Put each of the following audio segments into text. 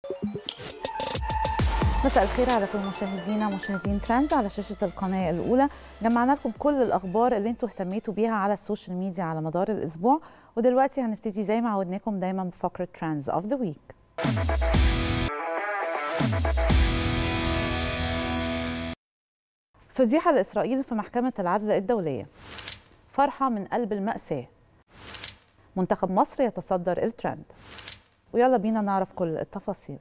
مساء الخير على كل مشاهدينا مشاهدين ترندز على شاشة القناة الأولى جمعنا لكم كل الأخبار اللي انتوا اهتميتوا بيها على السوشيال ميديا على مدار الأسبوع ودلوقتي هنبتدي زي ما عودناكم دايما بفقرة ترندز اوف ذا ويك فضيحة لإسرائيل في محكمة العدل الدولية فرحة من قلب المأساة منتخب مصر يتصدر الترند ويلا بينا نعرف كل التفاصيل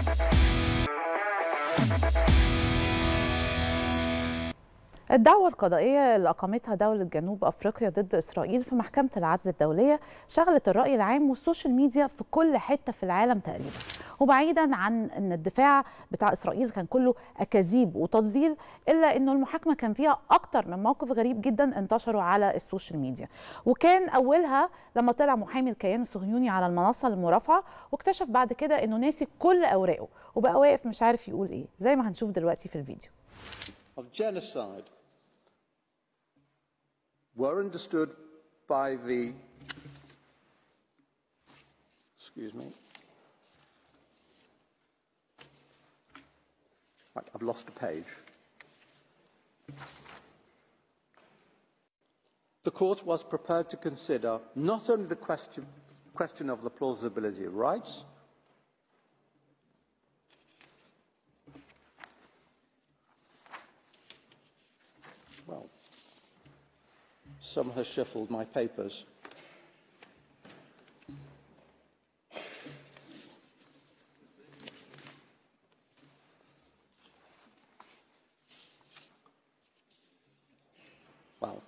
الدعوة القضائية اللي أقامتها دولة جنوب أفريقيا ضد إسرائيل في محكمة العدل الدولية شغلت الرأي العام والسوشيال ميديا في كل حتة في العالم تقريبا وبعيدا عن أن الدفاع بتاع إسرائيل كان كله أكاذيب وتضليل إلا أنه المحاكمة كان فيها أكتر من موقف غريب جدا انتشروا على السوشيال ميديا وكان أولها لما طلع محامي الكيان الصهيوني على المنصة المرافعة واكتشف بعد كده أنه ناسي كل أوراقه وبقى واقف مش عارف يقول إيه زي ما هنشوف دلوقتي في الفيديو of genocide were understood by the excuse me right, I've lost a page. The court was prepared to consider not only the question, question of the plausibility of rights, well, some has shuffled my papers. Well,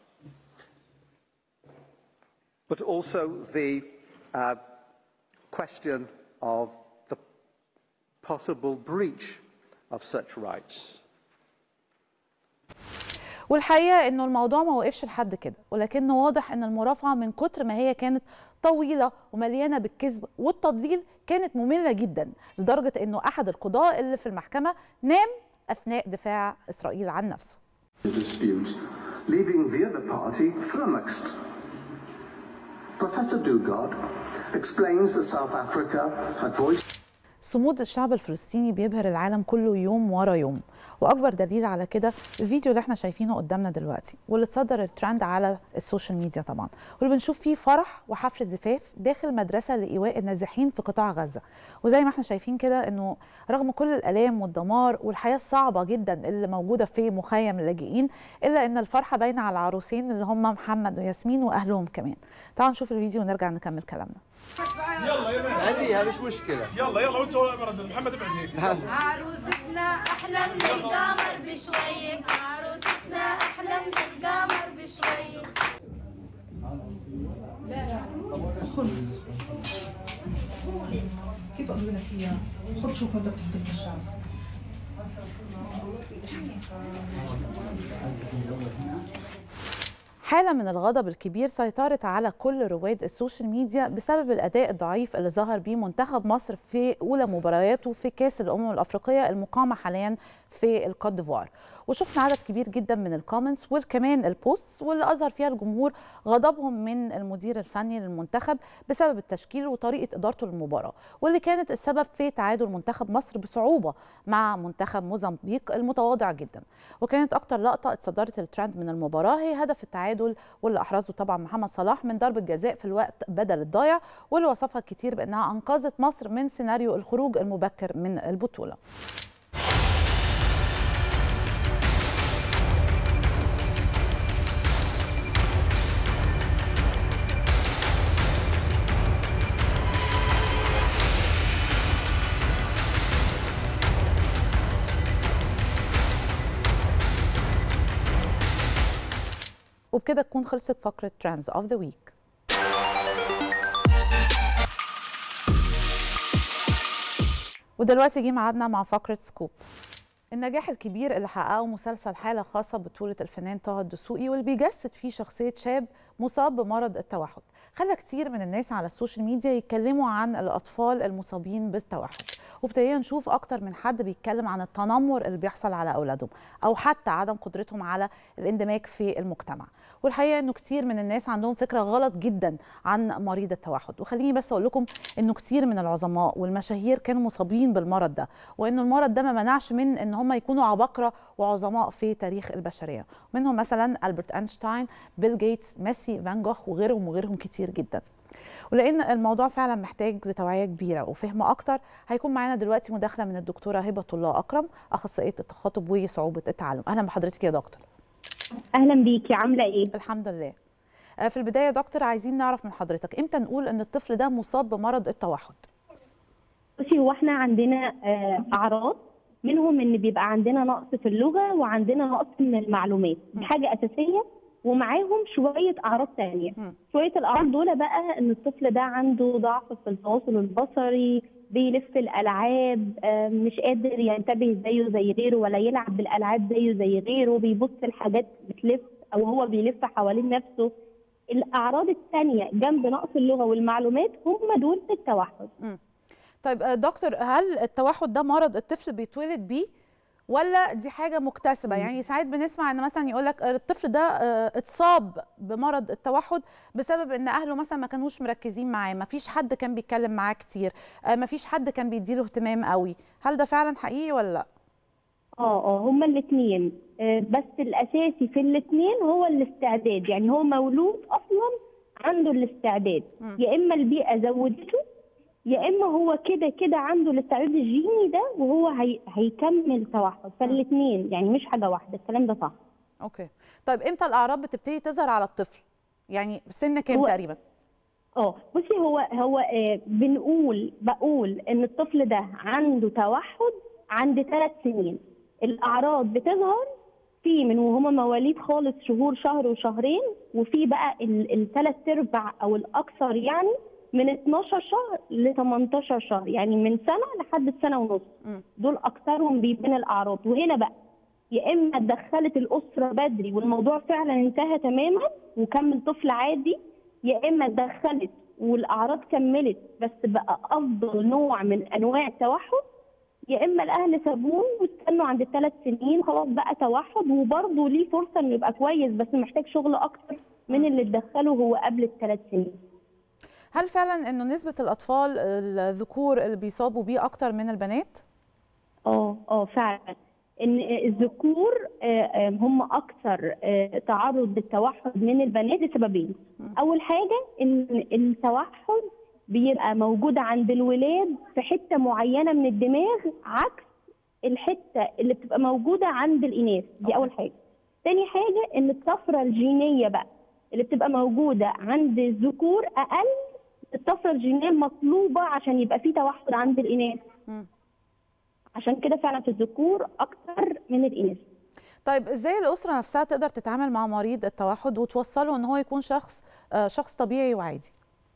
but also the uh, question of the possible breach of such rights. والحقيقه انه الموضوع ما وقفش لحد كده ولكنه واضح ان المرافعه من كتر ما هي كانت طويله ومليانه بالكذب والتضليل كانت ممله جدا لدرجه انه احد القضاه اللي في المحكمه نام اثناء دفاع اسرائيل عن نفسه the dispute, leaving the other party flummoxed. Professor Dugard explains that South Africa had voiced صمود الشعب الفلسطيني بيبهر العالم كله يوم ورا يوم واكبر دليل على كده الفيديو اللي احنا شايفينه قدامنا دلوقتي واللي اتصدر الترند على السوشيال ميديا طبعا واللي بنشوف فيه فرح وحفل زفاف داخل مدرسه لايواء النازحين في قطاع غزه وزي ما احنا شايفين كده انه رغم كل الالام والدمار والحياه الصعبه جدا اللي موجوده في مخيم اللاجئين الا ان الفرحه باينه على العروسين اللي هم محمد وياسمين واهلهم كمان تعالوا نشوف الفيديو ونرجع نكمل كلامنا يلا يلا عنديها مش مشكلة يلا يلا وانتوا برد محمد ابعد هيك عروستنا احلى من القمر بشوي عروستنا احلى من القمر بشوي كيف اقول لك اياه؟ خذ شوف بدك تحضر الشعب حالة من الغضب الكبير سيطرت على كل رواد السوشيال ميديا بسبب الأداء الضعيف اللي ظهر بيه منتخب مصر في أولى مبارياته في كأس الأمم الأفريقية المقامة حاليا في الكوت ديفوار وشفنا عدد كبير جدا من الكومنتس وكمان البوست واللي أظهر فيها الجمهور غضبهم من المدير الفني للمنتخب بسبب التشكيل وطريقة إدارته للمباراة واللي كانت السبب في تعادل منتخب مصر بصعوبة مع منتخب موزمبيق المتواضع جدا وكانت أكتر لقطة اتصدرت الترند من المباراة هي هدف التعادل واللي أحرزه طبعا محمد صلاح من ضربة جزاء في الوقت بدل الضايع واللي وصفها كتير بأنها أنقذت مصر من سيناريو الخروج المبكر من البطولة وبكده تكون خلصت فقرة ترندز اوف ذا ويك ودلوقتي جه ميعادنا مع فقرة سكوب النجاح الكبير اللي حققه مسلسل حالة خاصة بطولة الفنان طه الدسوقي واللي بيجسد فيه شخصية شاب مصاب بمرض التوحد خلى كتير من الناس على السوشيال ميديا يتكلموا عن الأطفال المصابين بالتوحد وابتدينا نشوف أكتر من حد بيتكلم عن التنمر اللي بيحصل على أولادهم أو حتى عدم قدرتهم على الاندماج في المجتمع والحقيقة أنه كتير من الناس عندهم فكرة غلط جدا عن مريض التوحد وخليني بس أقول لكم أنه كتير من العظماء والمشاهير كانوا مصابين بالمرض ده وأنه المرض ده ما منعش من أن هم يكونوا عباقرة وعظماء في تاريخ البشرية منهم مثلا ألبرت أينشتاين بيل جيتس ميسي فان جوخ وغيرهم وغيرهم كتير جدا ولان الموضوع فعلا محتاج لتوعيه كبيره وفهم اكتر هيكون معانا دلوقتي مداخله من الدكتوره هبه الله اكرم اخصائيه التخاطب وصعوبه التعلم اهلا بحضرتك يا دكتور اهلا بيكي عامله ايه الحمد لله آه، في البدايه يا دكتور عايزين نعرف من حضرتك امتى نقول ان الطفل ده مصاب بمرض التوحد بصي هو احنا عندنا آه، اعراض منهم ان بيبقى عندنا نقص في اللغه وعندنا نقص من المعلومات دي حاجه اساسيه ومعاهم شويه اعراض تانية مم. شويه الاعراض دول بقى ان الطفل ده عنده ضعف في التواصل البصري بيلف الالعاب آه، مش قادر ينتبه زيه زي غيره ولا يلعب بالالعاب زيه زي غيره بيبص الحاجات بتلف او هو بيلف حوالين نفسه الاعراض الثانيه جنب نقص اللغه والمعلومات هم دول التوحد طيب آه، دكتور هل التوحد ده مرض الطفل بيتولد بيه ولا دي حاجه مكتسبه يعني ساعات بنسمع ان مثلا يقول لك الطفل ده آه، اتصاب بمرض التوحد بسبب ان اهله مثلا ما كانوش مركزين معاه ما فيش حد كان بيتكلم معاه كتير آه، ما فيش حد كان بيديله اهتمام قوي هل ده فعلا حقيقي ولا لا اه اه هما الاثنين بس الاساسي في الاثنين هو الاستعداد يعني هو مولود اصلا عنده الاستعداد مم. يا اما البيئه زودته يا اما هو كده كده عنده الاستعداد الجيني ده وهو هي هيكمل توحد فالاثنين يعني مش حاجه واحده الكلام ده صح اوكي طيب امتى الاعراض بتبتدي تظهر على الطفل يعني سن كام هو- تقريبا اه بصي هو هو آه بنقول بقول ان الطفل ده عنده توحد عند ثلاث سنين الاعراض بتظهر في من وهما مواليد خالص شهور شهر وشهرين وفي بقى الثلاث ارباع او الاكثر يعني من 12 شهر ل 18 شهر يعني من سنه لحد سنه ونص مم. دول اكثرهم بيبان الاعراض وهنا بقى يا اما اتدخلت الاسره بدري والموضوع فعلا انتهى تماما وكمل طفل عادي يا اما اتدخلت والاعراض كملت بس بقى افضل نوع من انواع التوحد يا اما الاهل سابوه واستنوا عند الثلاث سنين خلاص بقى توحد وبرضه ليه فرصه انه يبقى كويس بس محتاج شغل اكتر من اللي اتدخله هو قبل الثلاث سنين هل فعلا انه نسبه الاطفال الذكور اللي بيصابوا بيه اكتر من البنات اه اه فعلا ان الذكور آه، آه، هم اكثر آه، تعرض للتوحد من البنات لسببين اول حاجه ان التوحد بيبقى موجود عند الولاد في حته معينه من الدماغ عكس الحته اللي بتبقى موجوده عند الاناث دي أوكي. اول حاجه تاني حاجه ان الطفره الجينيه بقى اللي بتبقى موجوده عند الذكور اقل الطفره الجينيه المطلوبه عشان يبقى في توحد عند الاناث مم. عشان كده فعلا في الذكور اكتر من الاناث طيب ازاي الاسره نفسها تقدر تتعامل مع مريض التوحد وتوصله ان هو يكون شخص آه، شخص طبيعي وعادي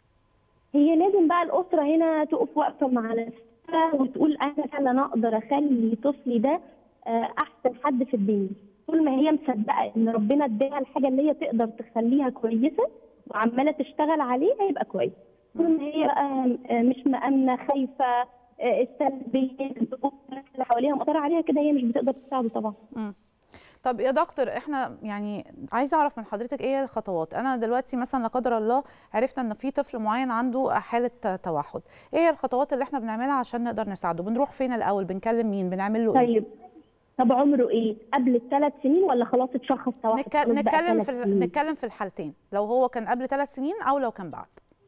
هي لازم بقى الاسره هنا تقف واقفه مع نفسها وتقول انا فعلا اقدر اخلي طفلي ده آه، احسن حد في الدنيا طول ما هي مصدقه ان ربنا اداها الحاجه اللي هي تقدر تخليها كويسه وعماله تشتغل عليه هيبقى كويس طول ما هي بقى آه، مش مأمنه خايفه آه، السلبيه الضغوط اللي حواليها مأثره عليها كده هي مش بتقدر تساعده طبعا مم. طب يا دكتور احنا يعني عايزه اعرف من حضرتك ايه الخطوات انا دلوقتي مثلا لا قدر الله عرفت ان في طفل معين عنده حاله توحد ايه هي الخطوات اللي احنا بنعملها عشان نقدر نساعده بنروح فين الاول بنكلم مين بنعمل له ايه طيب طب عمره ايه؟ قبل الثلاث سنين ولا خلاص اتشخص توحد؟ نك... خلاص بقى نتكلم ثلاث في ال- سنين. نتكلم في الحالتين لو هو كان قبل ثلاث سنين او لو كان بعد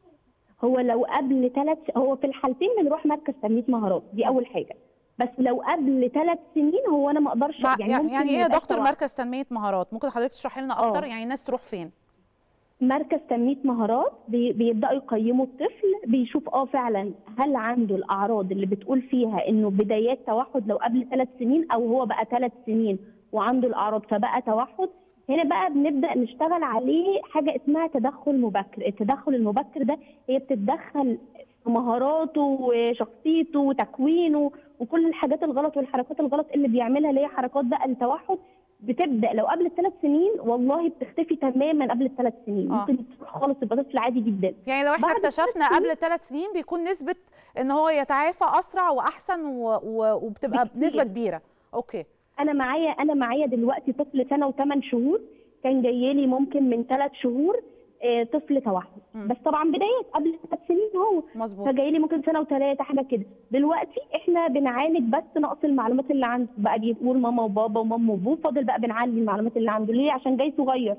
هو لو قبل ثلاث هو في الحالتين بنروح مركز تنميه مهارات دي اول حاجه بس لو قبل ثلاث سنين هو انا ما اقدرش مع... يعني, يعني, ممكن يعني ايه يا يبقى دكتور توحد. مركز تنميه مهارات ممكن حضرتك تشرحي لنا اكتر آه. يعني الناس تروح فين مركز تنميه مهارات بي- بيبداوا يقيموا الطفل بيشوف اه فعلا هل عنده الاعراض اللي بتقول فيها انه بدايات توحد لو قبل ثلاث سنين او هو بقى ثلاث سنين وعنده الاعراض فبقى توحد هنا بقى بنبدا نشتغل عليه حاجه اسمها تدخل مبكر التدخل المبكر ده هي بتتدخل في مهاراته وشخصيته وتكوينه وكل الحاجات الغلط والحركات الغلط اللي بيعملها اللي هي حركات بقى التوحد بتبدا لو قبل الثلاث سنين والله بتختفي تماما قبل الثلاث سنين آه. ممكن تروح خالص تبقى طفل عادي جدا يعني لو احنا بعد اكتشفنا الثلاث قبل ثلاث سنين بيكون نسبه ان هو يتعافى اسرع واحسن و... و... وبتبقى بكتير. بنسبه كبيره اوكي انا معايا انا معايا دلوقتي طفل سنه وثمان شهور كان جاي لي ممكن من ثلاث شهور آه، طفل توحد مم. بس طبعا بدايات قبل ثلاث سنين هو مظبوط فجاي لي ممكن سنه وثلاثه حاجه كده دلوقتي احنا بنعالج بس نقص المعلومات اللي عنده بقى بيقول ماما وبابا وماما وابوه فاضل بقى بنعلي المعلومات اللي عنده ليه عشان جاي صغير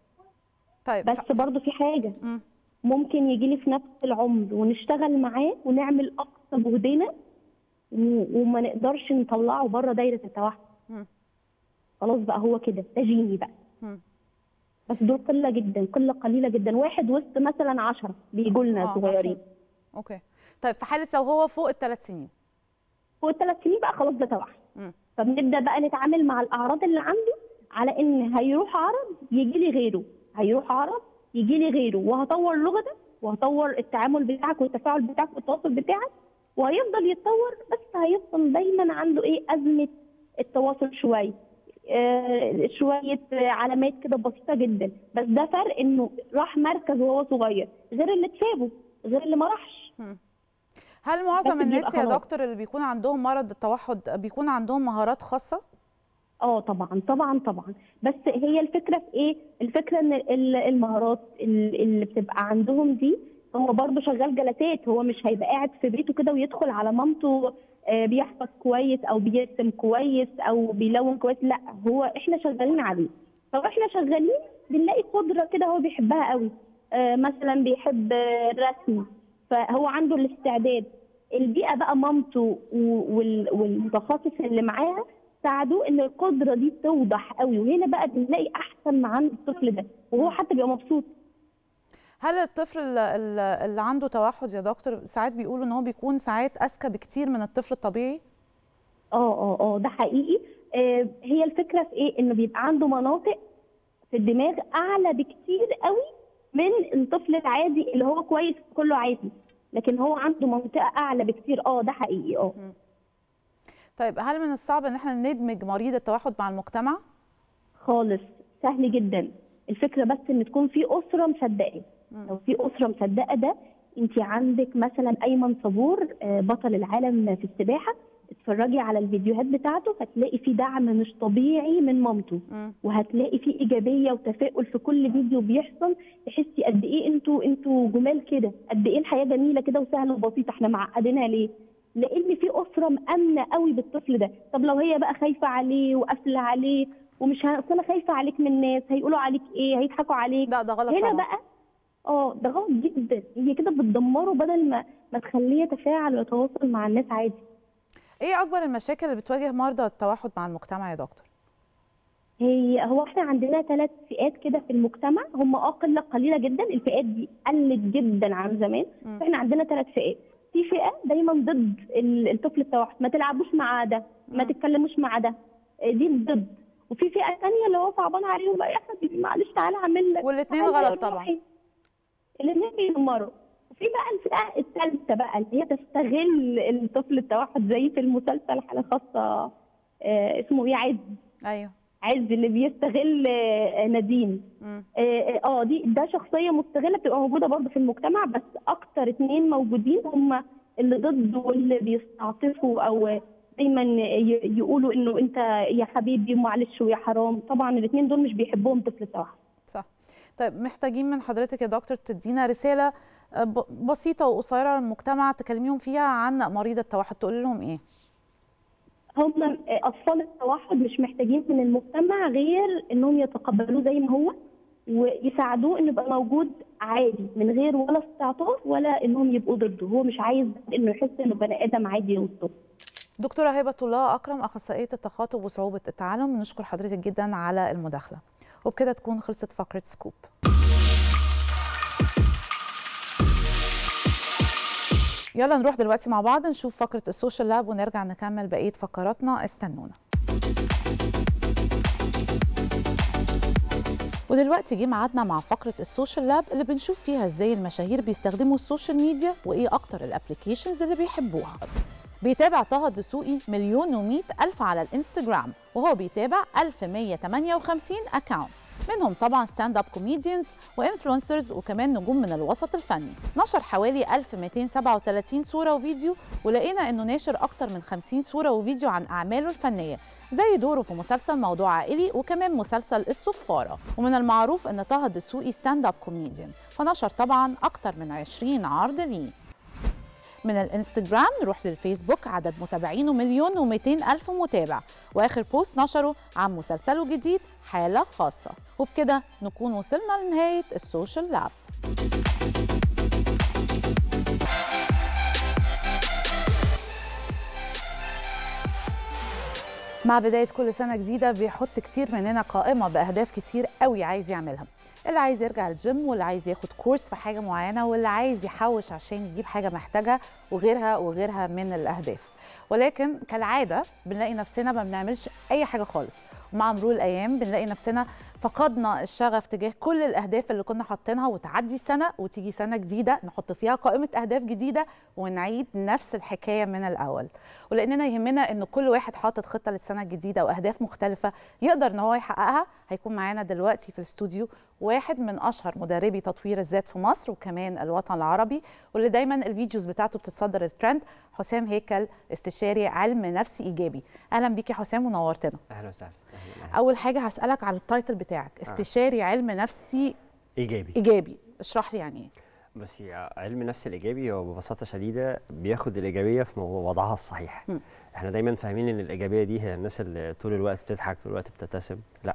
طيب بس ف... برضه في حاجه مم. ممكن يجي لي في نفس العمر ونشتغل معاه ونعمل اقصى جهدنا و- وما نقدرش نطلعه بره دايره التوحد مم. خلاص بقى هو كده ده جيني بقى مم. بس دول قله جدا قله قليله جدا واحد وسط مثلا عشرة بيجوا لنا آه، صغيرين مفهوم. اوكي طيب في حاله لو هو فوق الثلاث سنين فوق الثلاث سنين بقى خلاص ده توحد مم. فبنبدا بقى نتعامل مع الاعراض اللي عنده على ان هيروح عرض يجي لي غيره هيروح عرض يجي لي غيره وهطور لغتك وهطور التعامل بتاعك والتفاعل بتاعك والتواصل بتاعك وهيفضل يتطور بس هيفضل دايما عنده ايه ازمه التواصل شويه آه شويه آه، علامات كده بسيطه جدا بس ده فرق انه راح مركز وهو صغير غير اللي اتسابه غير اللي ما راحش هل معظم بس الناس بيبقى يا خلاص. دكتور اللي بيكون عندهم مرض التوحد بيكون عندهم مهارات خاصه اه طبعا طبعا طبعا بس هي الفكره في ايه الفكره ان ال- المهارات ال- اللي بتبقى عندهم دي هو برضه شغال جلسات هو مش هيبقى قاعد في بيته كده ويدخل على مامته آه، بيحفظ كويس او بيرسم كويس او بيلون كويس لا هو احنا شغالين عليه فاحنا شغالين بنلاقي قدره كده هو بيحبها قوي آه، مثلا بيحب آه، الرسم فهو عنده الاستعداد البيئه بقى مامته و- وال- والمتخصص اللي معاها ساعدوه ان القدره دي توضح قوي وهنا بقى بنلاقي احسن ما عند الطفل ده وهو حتى بيبقى مبسوط هل الطفل اللي, اللي اللي عنده توحد يا دكتور ساعات بيقولوا ان هو بيكون ساعات اذكى بكتير من الطفل الطبيعي اه اه اه ده حقيقي آه هي الفكره في ايه انه بيبقى عنده مناطق في الدماغ اعلى بكتير قوي من الطفل العادي اللي هو كويس كله عادي لكن هو عنده منطقه اعلى بكتير اه ده حقيقي اه طيب هل من الصعب ان احنا ندمج مريض التوحد مع المجتمع خالص سهل جدا الفكره بس ان تكون في اسره مصدقه لو في اسره مصدقه ده انت عندك مثلا ايمن صبور آه، بطل العالم في السباحه اتفرجي على الفيديوهات بتاعته هتلاقي في دعم مش طبيعي من مامته مم. وهتلاقي في ايجابيه وتفاؤل في كل فيديو بيحصل تحسي قد ايه انتوا انتوا جمال كده قد ايه الحياه جميله كده وسهله وبسيطه احنا معقدينها ليه لان في اسره مامنه قوي بالطفل ده طب لو هي بقى خايفه عليه وقافله عليه ومش ه- أصل انا خايفه عليك من الناس هيقولوا عليك ايه هيضحكوا عليك لا ده غلط هنا طبعا بقى اه ده غلط جدا هي كده بتدمره بدل ما ما تخليه يتفاعل ويتواصل مع الناس عادي ايه اكبر المشاكل اللي بتواجه مرضى التوحد مع المجتمع يا دكتور هي هو احنا عندنا ثلاث فئات كده في المجتمع هم اه قله قليله جدا الفئات دي قلت جدا عن زمان مم. فاحنا عندنا ثلاث فئات في فئه دايما ضد ال- الطفل التوحد ما تلعبوش مع ده ما مم. تتكلموش مع ده آه، دي ضد وفي فئه ثانيه اللي هو صعبان عليهم بقى يا حبيبي معلش تعالى اعمل لك والاتنين تعالى غلط طبعا. روحي. الاثنين بيدمروا وفي بقى الفئه الثالثه بقى اللي هي تستغل الطفل التوحد زي في المسلسل حاله خاصه آه، اسمه ايه عز ايوه عز اللي بيستغل آه، نادين مم. اه آه، اه دي ده شخصيه مستغله بتبقى موجوده برضه في المجتمع بس اكتر اتنين موجودين هم اللي ضد واللي بيستعطفوا او دايما ي- يقولوا انه انت يا حبيبي معلش ويا حرام طبعا الاتنين دول مش بيحبهم طفل التوحد صح طيب محتاجين من حضرتك يا دكتور تدينا رساله آه، ب- بسيطه وقصيره للمجتمع تكلميهم فيها عن مريض التوحد تقول لهم ايه هم آه، اطفال التوحد مش محتاجين من المجتمع غير انهم يتقبلوه زي ما هو ويساعدوه انه يبقى موجود عادي من غير ولا استعطاف ولا انهم يبقوا ضده هو مش عايز انه يحس انه بني ادم عادي وسطه دكتورة هبة الله أكرم أخصائية التخاطب وصعوبة التعلم نشكر حضرتك جدا على المداخلة وبكده تكون خلصت فقرة سكوب يلا نروح دلوقتي مع بعض نشوف فقرة السوشيال لاب ونرجع نكمل بقية فقراتنا استنونا ودلوقتي جه ميعادنا مع فقرة السوشيال لاب اللي بنشوف فيها ازاي المشاهير بيستخدموا السوشيال ميديا وايه اكتر الابلكيشنز اللي بيحبوها بيتابع طه الدسوقي مليون ومئة ألف على الانستجرام وهو بيتابع 1158 أكاونت منهم طبعا ستاند اب كوميديانز وانفلونسرز وكمان نجوم من الوسط الفني نشر حوالي 1237 صوره وفيديو ولقينا انه ناشر اكتر من 50 صوره وفيديو عن اعماله الفنيه زي دوره في مسلسل موضوع عائلي وكمان مسلسل الصفاره ومن المعروف ان طه الدسوقي ستاند اب كوميديان فنشر طبعا اكتر من 20 عرض ليه من الانستجرام نروح للفيسبوك عدد متابعينه مليون و200 ألف متابع وآخر بوست نشره عن مسلسله الجديد حالة خاصة وبكده نكون وصلنا لنهاية السوشيال لاب مع بداية كل سنة جديدة بيحط كتير مننا قائمة بأهداف كتير قوي عايز يعملها اللي عايز يرجع الجيم واللي عايز ياخد كورس في حاجة معينة واللي عايز يحوش عشان يجيب حاجة محتاجها وغيرها وغيرها من الأهداف ولكن كالعادة بنلاقي نفسنا ما بنعملش أي حاجة خالص ومع مرور الأيام بنلاقي نفسنا فقدنا الشغف تجاه كل الأهداف اللي كنا حاطينها وتعدي سنة وتيجي سنة جديدة نحط فيها قائمة أهداف جديدة ونعيد نفس الحكاية من الأول ولأننا يهمنا إن كل واحد حاطط خطة للسنة الجديدة وأهداف مختلفة يقدر إن هو يحققها هيكون معانا دلوقتي في الاستوديو واحد من اشهر مدربي تطوير الذات في مصر وكمان الوطن العربي واللي دايما الفيديوز بتاعته بتتصدر الترند حسام هيكل استشاري علم نفسي ايجابي اهلا بيك يا حسام ونورتنا اهلا وسهلا أهلاً، أهلاً. اول حاجه هسالك على التايتل بتاعك استشاري علم نفسي ايجابي ايجابي اشرح لي يعني ايه بصي علم النفس الايجابي هو ببساطه شديده بياخد الايجابيه في مو- وضعها الصحيح م. احنا دايما فاهمين ان الايجابيه دي هي الناس اللي طول الوقت بتضحك طول الوقت بتبتسم لا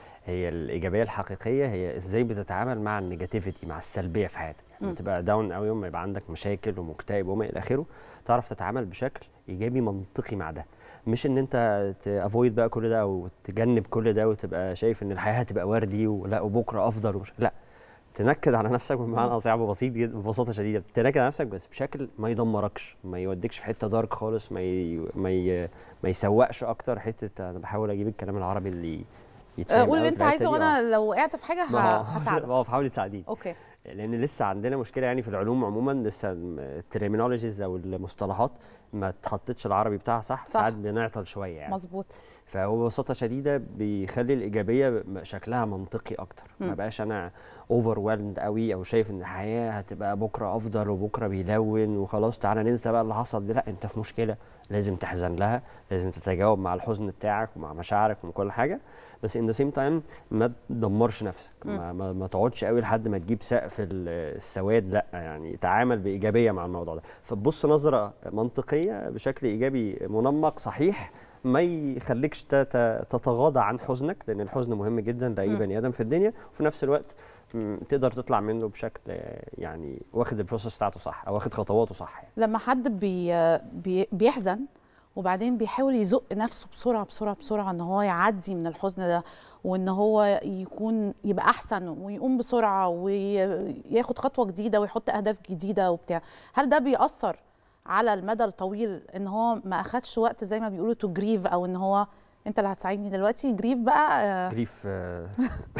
هي الايجابيه الحقيقيه هي ازاي بتتعامل مع النيجاتيفيتي مع السلبيه في حياتك م. لما تبقى داون قوي يوم ما يبقى عندك مشاكل ومكتئب وما الى اخره تعرف تتعامل بشكل ايجابي منطقي مع ده مش ان انت تافويد بقى كل ده او تجنب كل ده وتبقى شايف ان الحياه هتبقى وردي ولا وبكره افضل ومش لا تنكد على نفسك بمعنى صعب بسيط جدا ببساطه شديده تنكد على نفسك بس بشكل ما يدمركش ما يوديكش في حته دارك خالص ما ي... ما ي... ما يسوقش اكتر حته انا بحاول اجيب الكلام العربي اللي يتفهم آه، قول أوي اللي في انت الحتة عايزه دي. وانا آه. لو وقعت في حاجه ما ه- هو- هساعدك اه حاولي تساعديني اوكي لان لسه عندنا مشكله يعني في العلوم عموما لسه الترمينولوجيز او المصطلحات ما اتحطتش العربي بتاعها صح, صح. ساعات بنعطل شويه يعني مظبوط فهو ببساطه شديده بيخلي الايجابيه ب- شكلها منطقي اكتر ما مم. بقاش انا اوفر قوي او شايف ان الحياه هتبقى بكره افضل وبكره بيلون وخلاص تعالى ننسى بقى اللي حصل ده لا انت في مشكله لازم تحزن لها لازم تتجاوب مع الحزن بتاعك ومع مشاعرك ومع كل حاجه بس ان ذا سيم تايم ما تدمرش نفسك ما, ما, ما تقعدش قوي لحد ما تجيب سقف ال- السواد لا يعني تعامل بايجابيه مع الموضوع ده فتبص نظره منطقيه بشكل ايجابي منمق صحيح ما يخليكش تت- تتغاضى عن حزنك لان الحزن مهم جدا لاي مم. بني ادم في الدنيا وفي نفس الوقت م، تقدر تطلع منه بشكل آه، يعني واخد البروسيس بتاعته صح او واخد خطواته صح يعني. لما حد بي بي بيحزن وبعدين بيحاول يزق نفسه بسرعه بسرعه بسرعه ان هو يعدي من الحزن ده وان هو يكون يبقى احسن ويقوم بسرعه وياخد خطوه جديده ويحط اهداف جديده وبتاع هل ده بيأثر على المدى الطويل ان هو ما اخدش وقت زي ما بيقولوا تو جريف او ان هو انت اللي هتساعدني دلوقتي جريف بقى آه، جريف آه،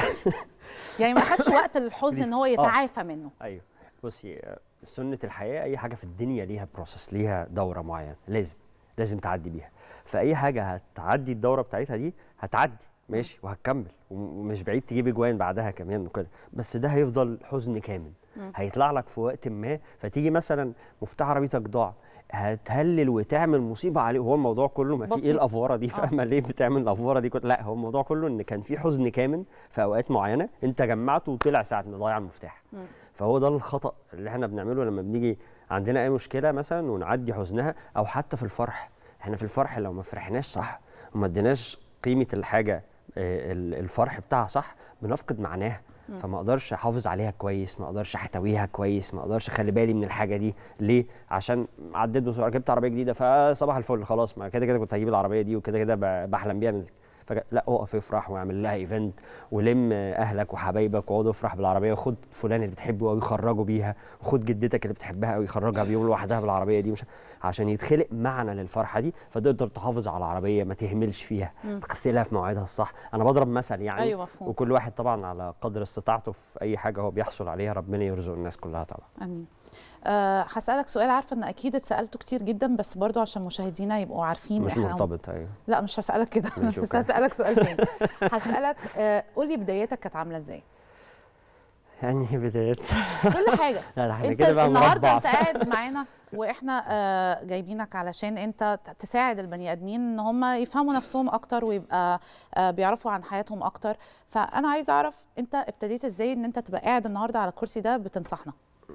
يعني ما اخدش وقت للحزن ان هو آه. يتعافى منه ايوه بصي آه، سنه الحياه اي حاجه في الدنيا ليها بروسس ليها دوره معينه لازم لازم تعدي بيها فاي حاجه هتعدي الدوره بتاعتها دي هتعدي ماشي وهتكمل وم- ومش بعيد تجيب اجوان بعدها كمان وكده بس ده هيفضل حزن كامل مم. هيطلع لك في وقت ما فتيجي مثلا مفتاح عربيتك ضاع هتهلل وتعمل مصيبه عليه هو الموضوع كله ما في ايه بسيط. الافوره دي فاهمه ليه بتعمل الافوره دي كل لا هو الموضوع كله ان كان في حزن كامن في اوقات معينه انت جمعته وطلع ساعه ما ضيع المفتاح مم. فهو ده الخطا اللي احنا بنعمله لما بنيجي عندنا اي مشكله مثلا ونعدي حزنها او حتى في الفرح احنا في الفرح لو ما فرحناش صح وما اديناش قيمه الحاجه آه، ال- الفرح بتاعها صح بنفقد معناها مم. فما اقدرش احافظ عليها كويس ما اقدرش احتويها كويس ما اقدرش اخلي بالي من الحاجه دي ليه عشان عديت بسرعه جبت عربيه جديده فصباح الفل خلاص ما كده كده كنت هجيب العربيه دي وكده كده ب- بحلم بيها من فجأة لا اقف افرح واعمل لها ايفنت ولم اهلك وحبايبك واقعدوا افرح بالعربيه وخد فلان اللي بتحبه قوي خرجوا بيها وخد جدتك اللي بتحبها قوي خرجها بيوم لوحدها بالعربيه دي مش عشان يتخلق معنى للفرحه دي فتقدر تحافظ على العربيه ما تهملش فيها مم. تغسلها في مواعيدها الصح انا بضرب مثل يعني ايوه مفهوم وكل واحد طبعا على قدر استطاعته في اي حاجه هو بيحصل عليها ربنا يرزق الناس كلها طبعا امين أه هسالك سؤال عارفه ان اكيد اتسالته كتير جدا بس برضو عشان مشاهدينا يبقوا عارفين مش إحنا- مرتبط ايوه لا مش هسالك كده ماشي، بس أوكي. هسالك سؤال تاني هسالك أه قولي بداياتك كانت عامله ازاي يعني بدايات كل حاجه لا لا احنا انت كده بقى النهارده مربع انت قاعد معانا واحنا آه، جايبينك علشان انت ت- تساعد البني ادمين ان هم يفهموا نفسهم اكتر ويبقى آه، بيعرفوا عن حياتهم اكتر فانا عايزه اعرف انت ابتديت ازاي ان انت تبقى قاعد النهارده على الكرسي ده بتنصحنا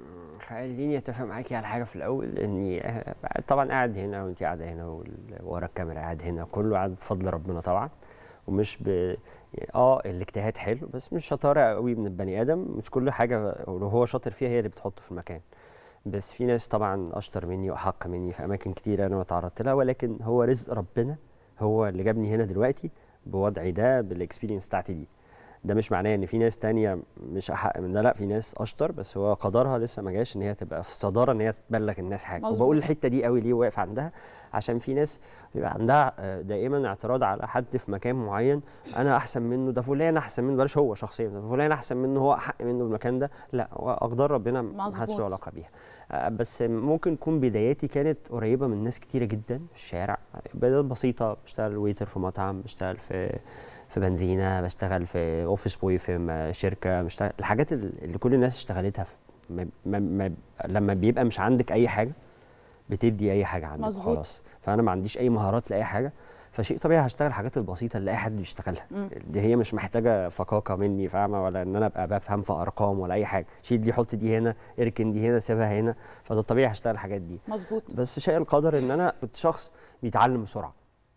خليني اتفق معاكي على حاجه في الاول اني آه، طبعا قاعد هنا وانت قاعده هنا وال- ورا الكاميرا قاعد هنا كله قاعد بفضل ربنا طبعا ومش ب اه الاجتهاد حلو بس مش شطاره قوي من البني ادم مش كل حاجه لو هو شاطر فيها هي اللي بتحطه في المكان بس في ناس طبعا اشطر مني واحق مني في اماكن كتيره انا ما تعرضت لها ولكن هو رزق ربنا هو اللي جابني هنا دلوقتي بوضعي ده بالاكسبيرينس بتاعتي دي ده مش معناه ان في ناس تانية مش احق من ده لا في ناس اشطر بس هو قدرها لسه ما جاش ان هي تبقى في الصداره ان هي تبلغ الناس حاجه مظبوط. وبقول الحته دي قوي ليه واقف عندها عشان في ناس بيبقى عندها آه، دائما اعتراض على حد في مكان معين انا احسن منه ده فلان احسن منه بلاش هو شخصيا ده فلان احسن منه هو احق منه بالمكان ده لا هو اقدار ربنا ما حدش مظبوط. له علاقه بيها آه، بس ممكن تكون بداياتي كانت قريبه من ناس كتيره جدا في الشارع بدايات بسيطه بشتغل ويتر في مطعم بشتغل في في بنزينه بشتغل في اوفيس بوي في م- شركه بشتغل الحاجات ال- اللي كل الناس اشتغلتها في ما ما ما لما بيبقى مش عندك اي حاجه بتدي اي حاجه عندك مظبوط. خلاص فانا ما عنديش اي مهارات لاي حاجه فشيء طبيعي هشتغل الحاجات البسيطه اللي اي حد بيشتغلها مم. دي هي مش محتاجه فقاقه مني فاهمه ولا ان انا ابقى بفهم في ارقام ولا اي حاجه شيل دي حط دي هنا اركن دي هنا سيبها هنا فده طبيعي هشتغل الحاجات دي مظبوط بس شيء القدر ان انا كنت شخص بيتعلم بسرعه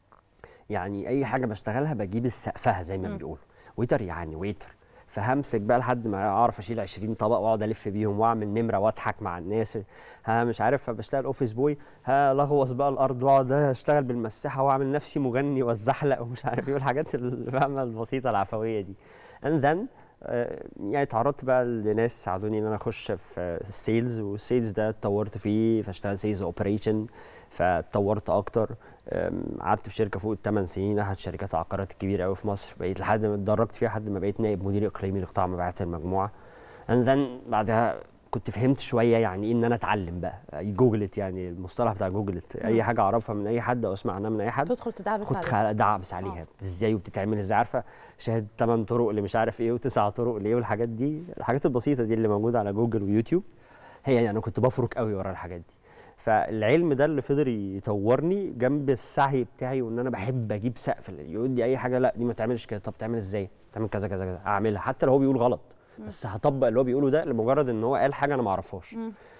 يعني اي حاجه بشتغلها بجيب السقفها زي ما مم. بيقولوا ويتر يعني ويتر فهمسك بقى لحد ما اعرف اشيل 20 طبق واقعد الف بيهم واعمل نمره واضحك مع الناس ها مش عارف بشتغل اوفيس بوي ها لغوص بقى الارض واقعد اشتغل بالمساحه واعمل نفسي مغني واتزحلق ومش عارف ايه والحاجات اللي فاهمه البسيطه العفويه دي and then آه، يعني تعرضت بقى لناس ساعدوني ان انا اخش في السيلز والسيلز ده اتطورت فيه فاشتغل سيلز اوبريشن فاتطورت اكتر أم، قعدت في شركه فوق الثمان سنين احد شركات العقارات الكبيره قوي في مصر بقيت لحد ما اتدرجت فيها لحد ما بقيت نائب مدير اقليمي لقطاع مبيعات المجموعه and then بعدها كنت فهمت شويه يعني ايه ان انا اتعلم بقى جوجلت يعني المصطلح بتاع جوجلت اي حاجه اعرفها من اي حد او اسمع عنها من اي حد تدخل تدعبس خد عليه خ- دعبس عليها ازاي وبتتعمل ازاي عارفه شاهد 8 طرق اللي مش عارف ايه وتسع طرق ليه والحاجات دي الحاجات البسيطه دي اللي موجوده على جوجل ويوتيوب هي يعني انا كنت بفرك قوي ورا الحاجات دي فالعلم ده اللي فضل يطورني جنب السعي بتاعي وان انا بحب اجيب سقف يقول لي اي حاجه لا دي ما تعملش كده طب تعمل ازاي تعمل كذا كذا كذا اعملها حتى لو هو بيقول غلط بس هطبق اللي هو بيقوله ده لمجرد ان هو قال حاجه انا ما اعرفهاش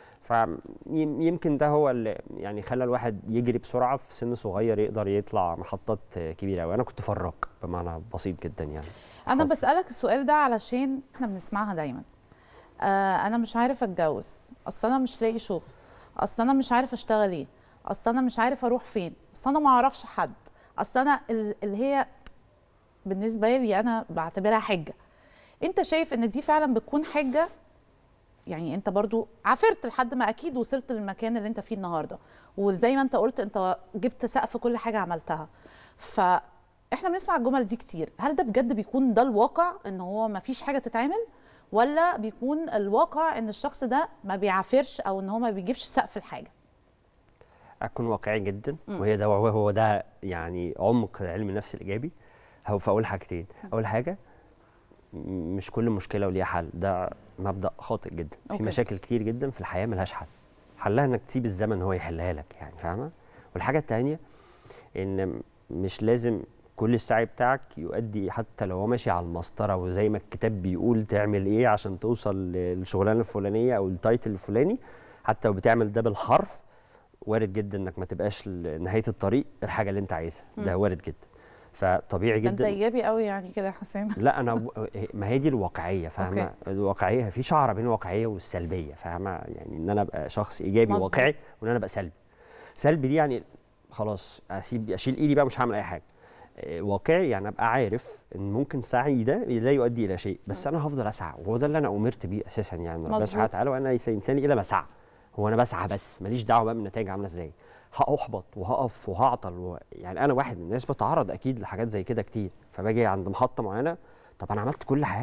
فيمكن ده هو اللي يعني خلى الواحد يجري بسرعه في سن صغير يقدر يطلع محطات كبيره قوي انا كنت فراك بمعنى بسيط جدا يعني انا خلاص. بسالك السؤال ده علشان احنا بنسمعها دايما آه انا مش عارف اتجوز اصل انا مش لاقي شغل اصل انا مش عارف اشتغل ايه اصل انا مش عارف اروح فين اصل انا ما اعرفش حد اصل انا ال- اللي هي بالنسبه لي انا بعتبرها حجه انت شايف ان دي فعلا بتكون حجه يعني انت برضو عافرت لحد ما اكيد وصلت للمكان اللي انت فيه النهارده وزي ما انت قلت انت جبت سقف كل حاجه عملتها فاحنا بنسمع الجمل دي كتير هل ده بجد بيكون ده الواقع ان هو ما فيش حاجه تتعمل ولا بيكون الواقع ان الشخص ده ما بيعافرش او ان هو ما بيجيبش سقف الحاجه اكون واقعي جدا وهي ده هو هو ده يعني عمق علم النفس الايجابي هو فاقول حاجتين اول حاجه م- مش كل مشكله وليها حل ده مبدا خاطئ جدا في أوكي. مشاكل كتير جدا في الحياه ملهاش حل حلها انك تسيب الزمن هو يحلها لك يعني فاهمه والحاجه التانيه ان مش لازم كل السعي بتاعك يؤدي حتى لو هو ماشي على المسطره وزي ما الكتاب بيقول تعمل ايه عشان توصل للشغلانه الفلانيه او التايتل الفلاني حتى لو بتعمل ده بالحرف وارد جدا انك ما تبقاش ل- نهايه الطريق الحاجه اللي انت عايزها ده وارد جدا فطبيعي ده انت جدا ايجابي قوي يعني كده يا حسام لا انا و- ما هي دي الواقعيه فاهمه أوكي. الواقعيه في شعره بين الواقعيه والسلبيه فاهمه يعني ان انا ابقى شخص ايجابي مظبوط. واقعي وان انا ابقى سلبي سلبي دي يعني خلاص اسيب اشيل ايدي بقى مش هعمل اي حاجه آه، واقعي يعني ابقى عارف ان ممكن سعي ده لا يؤدي الى شيء بس انا هفضل اسعى وهو ده اللي انا امرت بيه اساسا يعني ربنا مظبوط. سبحانه وتعالى وانا ليس انساني الا مسعى هو انا بسعى بس ماليش دعوه بقى بالنتائج عامله ازاي هاحبط وهقف وهعطل و... يعني انا واحد من الناس بتعرض اكيد لحاجات زي كده كتير فباجي عند محطه معينه طب انا عملت كل حاجه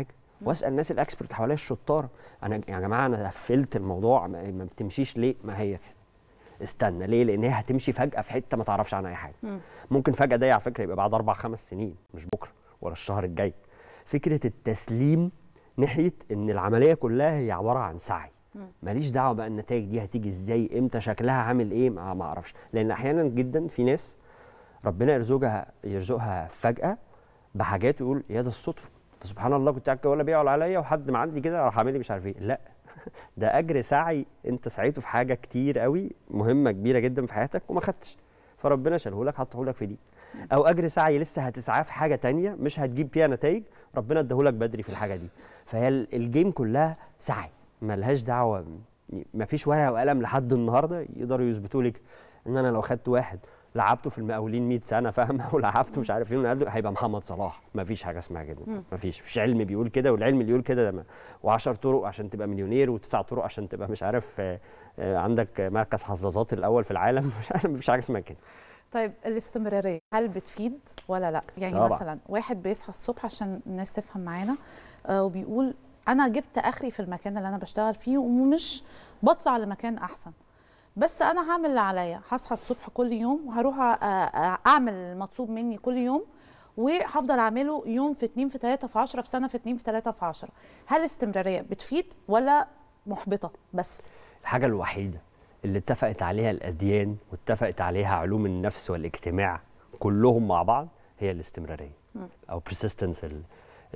واسال الناس الاكسبرت حواليا الشطار انا يا جماعه انا قفلت الموضوع ما ما بتمشيش ليه ما هي كده استنى ليه لان هي هتمشي فجاه في حته ما تعرفش عنها اي حاجه ممكن فجاه ده على فكره يبقى بعد اربع خمس سنين مش بكره ولا الشهر الجاي فكره التسليم ناحيه ان العمليه كلها هي عباره عن سعي ماليش دعوه بقى النتائج دي هتيجي ازاي امتى شكلها عامل ايه ما ما اعرفش لان احيانا جدا في ناس ربنا يرزقها يرزقها فجاه بحاجات يقول يا ده الصدفه ده سبحان الله كنت قاعد ولا بيع ولا عليا وحد معدي كده راح عامل لي مش عارف ايه لا ده اجر سعي انت سعيته في حاجه كتير قوي مهمه كبيره جدا في حياتك وما خدتش فربنا شاله لك حطه لك في دي او اجر سعي لسه هتسعاه في حاجه تانية مش هتجيب فيها نتائج ربنا اداهولك بدري في الحاجه دي فهي ال- الجيم كلها سعي ملهاش دعوه ما فيش ورقه وقلم لحد النهارده يقدروا يثبتوا لك ان انا لو خدت واحد لعبته في المقاولين 100 سنه فاهم ولعبته مش عارف ايه ونقلته هيبقى محمد صلاح ما فيش حاجه اسمها كده ما فيش مفيش علم بيقول كده والعلم اللي يقول كده ده و10 طرق عشان تبقى مليونير وتسع طرق عشان تبقى مش عارف آه، آه، عندك مركز حظاظات الاول في العالم مش عارف مفيش حاجه اسمها كده طيب الاستمراريه هل بتفيد ولا لا يعني طبعا. مثلا واحد بيصحى الصبح عشان الناس تفهم معانا آه وبيقول انا جبت اخري في المكان اللي انا بشتغل فيه ومش بطلع لمكان احسن بس انا هعمل اللي عليا هصحى الصبح كل يوم وهروح أ- أ- اعمل المطلوب مني كل يوم وهفضل اعمله يوم في اتنين في تلاته في عشرة في سنه في اتنين في تلاته في عشرة هل الاستمراريه بتفيد ولا محبطه بس الحاجة الوحيدة اللي اتفقت عليها الأديان واتفقت عليها علوم النفس والاجتماع كلهم مع بعض هي الاستمرارية أو persistence ال-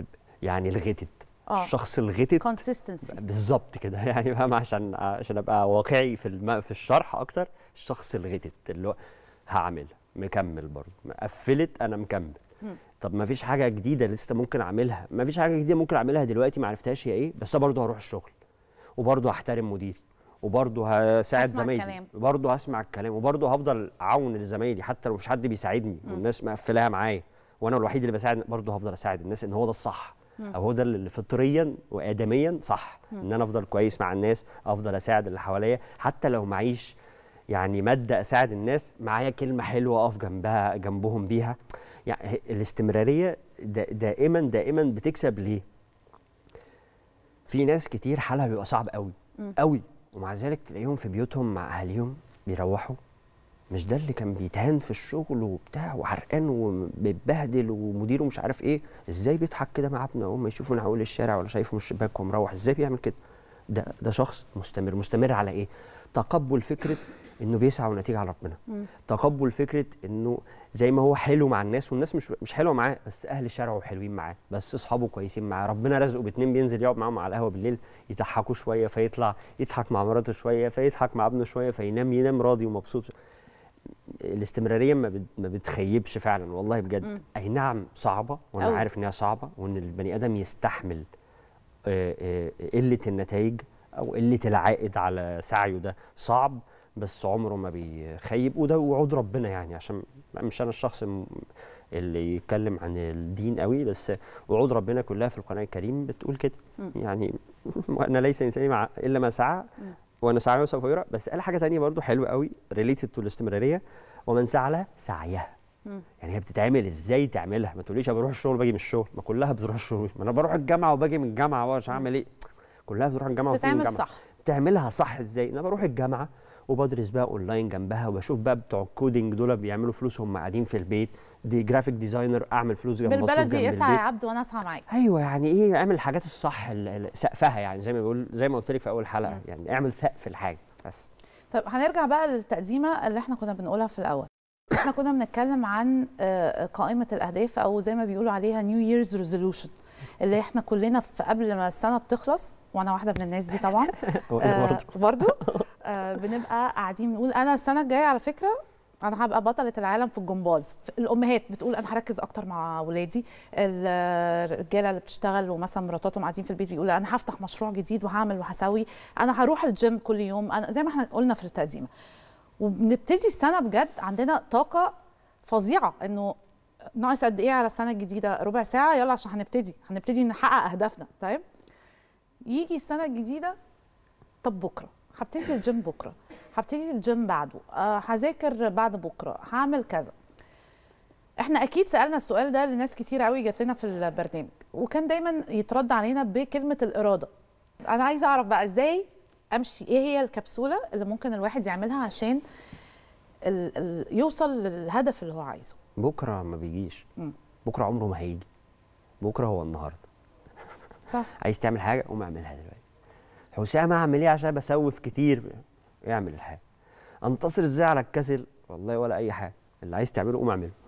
يعني الغتت آه. الشخص الغتت consistency بالظبط كده يعني فاهم عشان عشان ابقى واقعي في الم... في الشرح اكتر الشخص الغتت اللي هو هعمل مكمل برضه قفلت انا مكمل طب ما فيش حاجه جديده لسه ممكن اعملها ما فيش حاجه جديده ممكن اعملها دلوقتي ما عرفتهاش هي ايه بس أنا برضه هروح الشغل وبرضه هحترم مديري وبرضه هساعد هسمع زمايلي الكلام. وبرضه هسمع الكلام وبرضه هفضل اعون لزمايلي حتى لو مفيش حد بيساعدني والناس مقفلاها معايا وانا الوحيد اللي بساعد برضه هفضل اساعد الناس ان هو ده الصح او هو ده اللي فطريا وادميا صح ان انا افضل كويس مع الناس افضل اساعد اللي حواليا حتى لو معيش يعني ماده اساعد الناس معايا كلمه حلوه اقف جنبها جنبهم بيها يعني هي- الاستمراريه دا دائما دائما بتكسب ليه في ناس كتير حالها بيبقى صعب قوي قوي ومع ذلك تلاقيهم في بيوتهم مع اهاليهم بيروحوا مش ده اللي كان بيتهان في الشغل وبتاع وحرقان وبيتبهدل ومديره مش عارف ايه ازاي بيضحك كده مع ابنه اول ما يشوفه من اول الشارع ولا شايفه من الشباك ومروح ازاي بيعمل كده ده ده شخص مستمر مستمر على ايه تقبل فكره انه بيسعى ونتيجه على ربنا تقبل فكره انه زي ما هو حلو مع الناس والناس مش مش حلوه معاه بس اهل شارعه حلوين معاه بس اصحابه كويسين معاه ربنا رزقه باتنين بينزل يقعد معاهم على القهوه بالليل يضحكوا شويه فيطلع يضحك مع مراته شويه فيضحك مع ابنه شويه فينام ينام راضي ومبسوط الاستمراريه ما بت- ما بتخيبش فعلا والله بجد اي نعم صعبه وانا أوي. عارف انها صعبه وان البني ادم يستحمل آه، آه، قله النتائج او قله العائد على سعيه ده صعب بس عمره ما بيخيب وده وعود ربنا يعني عشان مش انا الشخص الم- اللي يتكلم عن الدين قوي بس وعود ربنا كلها في القران الكريم بتقول كده يعني وانا ليس انسان مع الا ما سعى وانا سعيه سوف يرى بس قال حاجه تانية برضو حلوه قوي ريليتد تو الاستمراريه ومن سعى لها سعيها يعني هي بتتعمل ازاي تعملها ما تقوليش انا بروح الشغل باجي من الشغل ما كلها بتروح الشغل ما انا بروح الجامعه وباجي من الجامعه واش هعمل ايه كلها بتروح الجامعه وبتيجي من تتعمل الجامعه صح تعملها صح ازاي انا بروح الجامعه وبدرس بقى اونلاين جنبها وبشوف بقى بتوع الكودينج دول بيعملوا فلوس هم قاعدين في البيت دي جرافيك ديزاينر اعمل فلوس جنب مصروف بالبلدي جنب اسعى يا البيت عبد وانا اسعى معاك ايوه يعني ايه اعمل الحاجات الصح ال- ال- سقفها يعني زي ما بقول زي ما قلت لك في اول حلقه يعني اعمل سقف الحاجه بس طيب هنرجع بقى للتقديمه اللي احنا كنا بنقولها في الاول احنا كنا بنتكلم عن آه، قائمه الاهداف او زي ما بيقولوا عليها نيو ييرز ريزولوشن اللي احنا كلنا في قبل ما السنه بتخلص وانا واحده من الناس دي طبعا آه، برضو آه، بنبقى قاعدين بنقول انا السنه الجايه على فكره انا هبقى بطله العالم في الجمباز الامهات بتقول انا هركز اكتر مع ولادي الرجاله اللي بتشتغل ومثلا مراتاتهم قاعدين في البيت بيقولوا انا هفتح مشروع جديد وهعمل وهسوي انا هروح الجيم كل يوم انا زي ما احنا قلنا في التقديمه وبنبتدي السنه بجد عندنا طاقه فظيعه انه ناقص قد ايه على السنه الجديده ربع ساعه يلا عشان هنبتدي هنبتدي نحقق اهدافنا طيب يجي السنه الجديده طب بكره هبتدي الجيم بكره هبتدي الجيم بعده آه، هذاكر بعد بكره هعمل كذا احنا اكيد سالنا السؤال ده لناس كتير قوي جات لنا في البرنامج وكان دايما يترد علينا بكلمه الاراده انا عايزه اعرف بقى ازاي امشي ايه هي الكبسوله اللي ممكن الواحد يعملها عشان ال ال يوصل للهدف اللي هو عايزه بكره ما بيجيش مم. بكره عمره ما هيجي بكره هو النهارده صح عايز تعمل حاجه قوم اعملها دلوقتي حسام اعمل ايه عشان بسوف كتير اعمل الحاجه انتصر ازاي على الكسل والله ولا اي حاجه اللي عايز تعمله قوم اعمله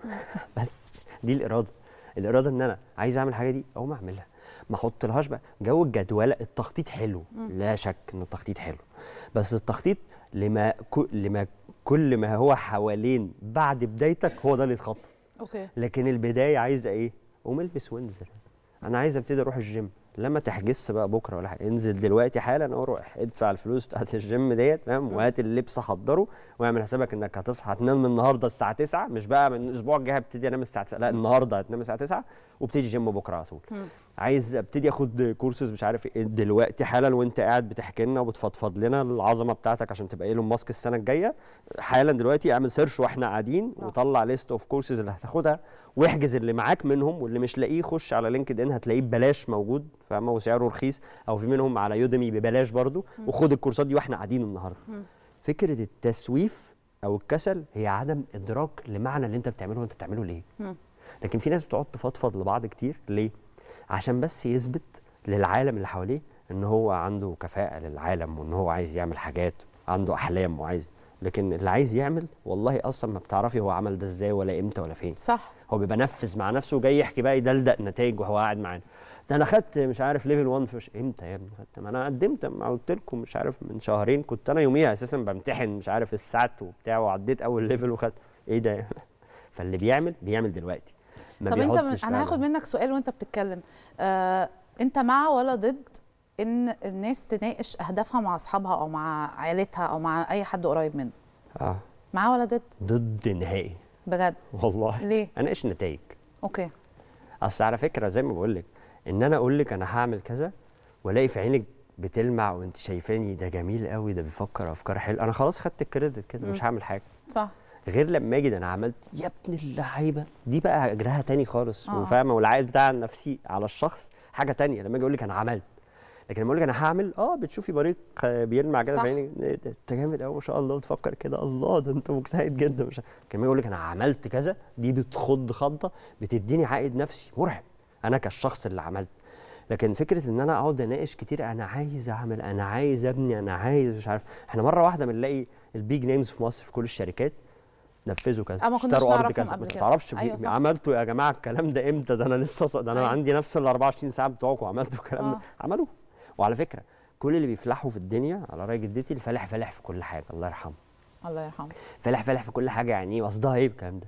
بس دي الاراده الاراده ان انا عايز اعمل الحاجه دي اقوم اعملها ما احطلهاش بقى جو الجدوله التخطيط حلو لا شك ان التخطيط حلو بس التخطيط لما كل لما كل ما هو حوالين بعد بدايتك هو ده اللي يتخطط اوكي لكن البدايه عايزه ايه؟ قوم البس وانزل انا عايز ابتدي اروح الجيم لما تحجزش بقى بكره ولا حاجه انزل دلوقتي حالا اروح ادفع الفلوس بتاعت الجيم ديت فاهم وهات اللبس حضره واعمل حسابك انك هتصحى تنام النهارده الساعه 9 مش بقى من الاسبوع الجاي هبتدي انام الساعه 9 لا النهارده هتنام الساعه 9 وابتدي جيم بكره على طول عايز ابتدي اخد كورسز مش عارف ايه دلوقتي حالا وانت قاعد بتحكي لنا وبتفضفض لنا العظمه بتاعتك عشان تبقى ايلون ماسك السنه الجايه حالا دلوقتي اعمل سيرش واحنا قاعدين وطلع ليست اوف كورسز اللي هتاخدها واحجز اللي معاك منهم واللي مش لاقيه خش على لينكد ان هتلاقيه ببلاش موجود فاهمه وسعره رخيص او في منهم على يوديمي ببلاش برضو وخد الكورسات دي واحنا قاعدين النهارده فكره التسويف او الكسل هي عدم ادراك لمعنى اللي انت بتعمله وانت بتعمله ليه لكن في ناس بتقعد تفضفض لبعض كتير ليه عشان بس يثبت للعالم اللي حواليه ان هو عنده كفاءه للعالم وان هو عايز يعمل حاجات عنده احلام وعايز لكن اللي عايز يعمل والله اصلا ما بتعرفي هو عمل ده ازاي ولا امتى ولا فين صح هو بيبقى نفذ مع نفسه وجاي يحكي بقى يدلدق نتائج وهو قاعد معانا ده انا خدت مش عارف ليفل 1 في مش امتى يا ابني خدت ما انا قدمت ما قلت لكم مش عارف من شهرين كنت انا يوميها اساسا بمتحن مش عارف السات وبتاع وعديت اول ليفل وخدت ايه ده فاللي بيعمل بيعمل دلوقتي ما طب انت بيحطش انا هاخد فعلاً. منك سؤال وانت بتتكلم آه، انت مع ولا ضد ان الناس تناقش اهدافها مع اصحابها او مع عائلتها او مع اي حد قريب منه اه مع ولا ضد ضد نهائي بجد والله ليه اناقش نتائج اوكي اصل على فكره زي ما بقول لك ان انا اقول لك انا هعمل كذا والاقي في عينك بتلمع وانت شايفاني ده جميل قوي ده بيفكر افكار حلوه انا خلاص خدت الكريدت كده مش هعمل حاجه صح غير لما اجي ده انا عملت يا ابن اللعيبه دي بقى اجرها تاني خالص آه. وفاهمه والعائد بتاعها النفسي على الشخص حاجه تانية لما اجي اقول لك انا عملت لكن لما اقول لك انا هعمل اه بتشوفي بريق آه، بيلمع كده صح. في عينك إيه ده انت جامد قوي ما شاء الله بتفكر كده الله ده انت مجتهد جدا مش عارف. لكن لما اقول لك انا عملت كذا دي بتخض خضه بتديني عائد نفسي مرعب انا كالشخص اللي عملت لكن فكره ان انا اقعد اناقش كتير انا عايز اعمل انا عايز ابني انا عايز مش عارف احنا مره واحده بنلاقي البيج نيمز في مصر في كل الشركات نفذوا كذا أه، ما كناش اشتروا ارض نعرفهم كذا قبل ما كده. تعرفش أيوة بي- صح. عملتوا يا جماعه الكلام ده امتى ده انا لسه ص... ده انا أيوة. عندي نفس ال 24 ساعه بتوعكم وعملتوا الكلام آه. ده عملوه وعلى فكره كل اللي بيفلحوا في الدنيا على راي جدتي الفالح فالح في كل حاجه الله يرحمه الله يرحمه فالح فالح في كل حاجه يعني ايه قصدها ايه الكلام ده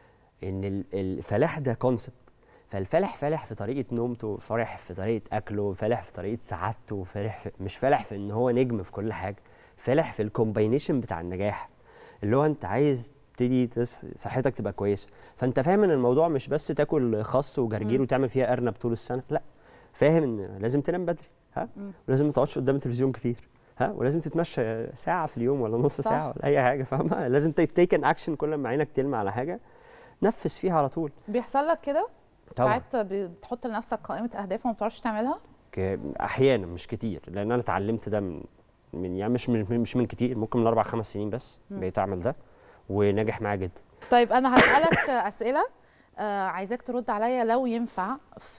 ان ال- الفلاح ده كونسبت فالفالح فالح في طريقه نومته فالح في طريقه اكله فالح في طريقه سعادته فالح في مش فالح في ان هو نجم في كل حاجه فالح في الكومباينيشن بتاع النجاح اللي هو انت عايز تبتدي تص- صحتك تبقى كويسه فانت فاهم ان الموضوع مش بس تاكل خس وجرجير وتعمل فيها ارنب طول السنه لا فاهم ان لازم تنام بدري ها ولازم ما تقعدش قدام التلفزيون كتير ها ولازم تتمشى ساعه في اليوم ولا نص صح. ساعه ولا اي حاجه فاهمه لازم تيك ان اكشن كل ما عينك تلمع على حاجه نفذ فيها على طول بيحصل لك كده طبعاً. ساعات بتحط لنفسك قائمه اهداف وما بتعرفش تعملها ك- احيانا مش كتير لان انا اتعلمت ده من من يعني مش من مش من كتير ممكن من اربع خمس سنين بس بقيت اعمل ده وناجح معايا جدا طيب انا هسالك اسئله آه عايزاك ترد عليا لو ينفع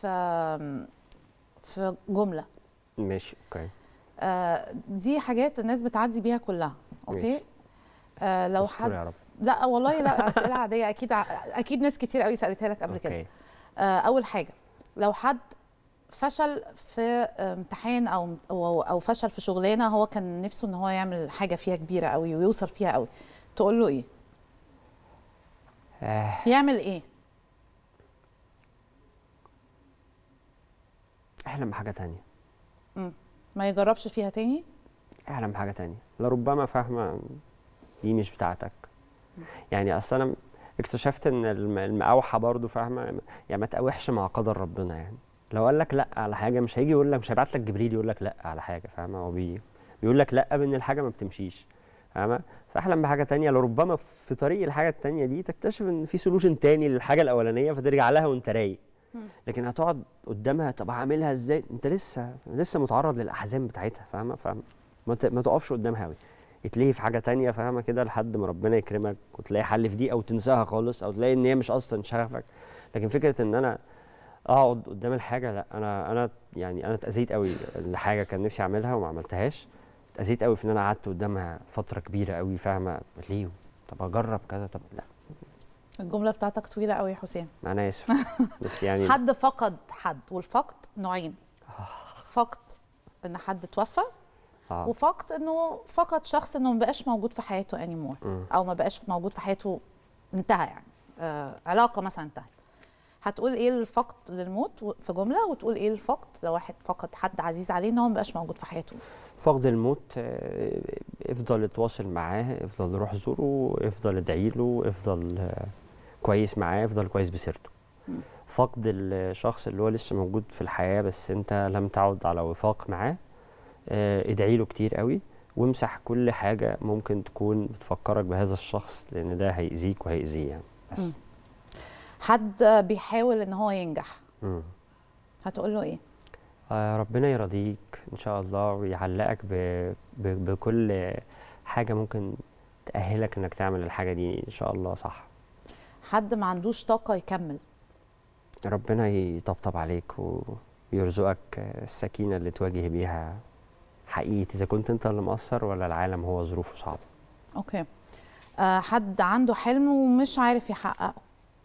في في جمله ماشي اوكي آه دي حاجات الناس بتعدي بيها كلها اوكي ماشي. آه لو استر حد يا رب لا والله لا اسئله عاديه اكيد ع- اكيد ناس كتير قوي سالتها لك قبل كده اوكي آه اول حاجه لو حد فشل في امتحان او او أو فشل في شغلانه هو كان نفسه ان هو يعمل حاجه فيها كبيره قوي ويوصل فيها قوي تقول له ايه آه. يعمل ايه احلم بحاجه تانية ما يجربش فيها تاني احلم بحاجه تانية لربما فاهمه دي مش بتاعتك يعني اصل انا اكتشفت ان الم- المقاوحه برضو فاهمه يعني ما تقاوحش مع قدر ربنا يعني لو قال لك لا على حاجه مش هيجي يقول لك مش هيبعت لك جبريل يقول لك لا على حاجه فاهمه هو بي بيقول لك لا بان الحاجه ما بتمشيش فاهمه فاحلم بحاجه تانية لربما في طريق الحاجه التانية دي تكتشف ان في سولوشن تاني للحاجه الاولانيه فترجع لها وانت رايق لكن هتقعد قدامها طب هعملها ازاي انت لسه لسه متعرض للاحزان بتاعتها فاهمه فاهم ما ت- ما تقفش قدامها قوي اتلهي في حاجه تانية فاهمه كده لحد ما ربنا يكرمك وتلاقي حل في دي او تنساها خالص او تلاقي ان هي مش اصلا شغفك لكن فكره ان انا اقعد قدام الحاجه لا انا انا يعني انا اتاذيت قوي لحاجه كان نفسي اعملها وما عملتهاش اتاذيت قوي في ان انا قعدت قدامها فتره كبيره قوي فاهمه ليه طب اجرب كذا طب لا الجمله بتاعتك طويله قوي يا حسين ما انا اسف بس يعني حد فقد حد والفقد نوعين فقد ان حد توفى آه. وفقد انه فقد شخص انه ما بقاش موجود في حياته انيمور مم. او ما بقاش موجود في حياته انتهى يعني آه علاقه مثلا انتهت هتقول ايه الفقد للموت و- في جمله وتقول ايه الفقد لو واحد فقد حد عزيز عليه ان هو ما بقاش موجود في حياته فقد الموت آه، افضل اتواصل معاه افضل روح زوره افضل ادعي له افضل آه، كويس معاه افضل كويس بسيرته فقد الشخص اللي هو لسه موجود في الحياة بس انت لم تعد على وفاق معاه آه، ادعي له كتير قوي وامسح كل حاجة ممكن تكون بتفكرك بهذا الشخص لان ده هيأذيك وهيأذيه يعني بس مم. حد بيحاول ان هو ينجح مم. هتقول له ايه آه، ربنا يرضيك ان شاء الله ويعلقك ب... ب... بكل حاجة ممكن تأهلك انك تعمل الحاجة دي ان شاء الله صح حد ما عندوش طاقه يكمل ربنا يطبطب عليك ويرزقك السكينة اللي تواجه بيها حقيقة إذا كنت أنت اللي مقصر ولا العالم هو ظروفه صعبة اوكي آه حد عنده حلم ومش عارف يحققه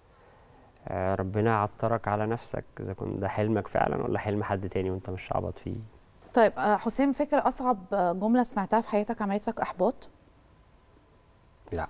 آه، ربنا يعطرك على نفسك إذا كنت ده حلمك فعلا ولا حلم حد تاني وأنت مش شعبط فيه طيب آه حسين فاكر اصعب آه، جمله سمعتها في حياتك عملت لك احباط لا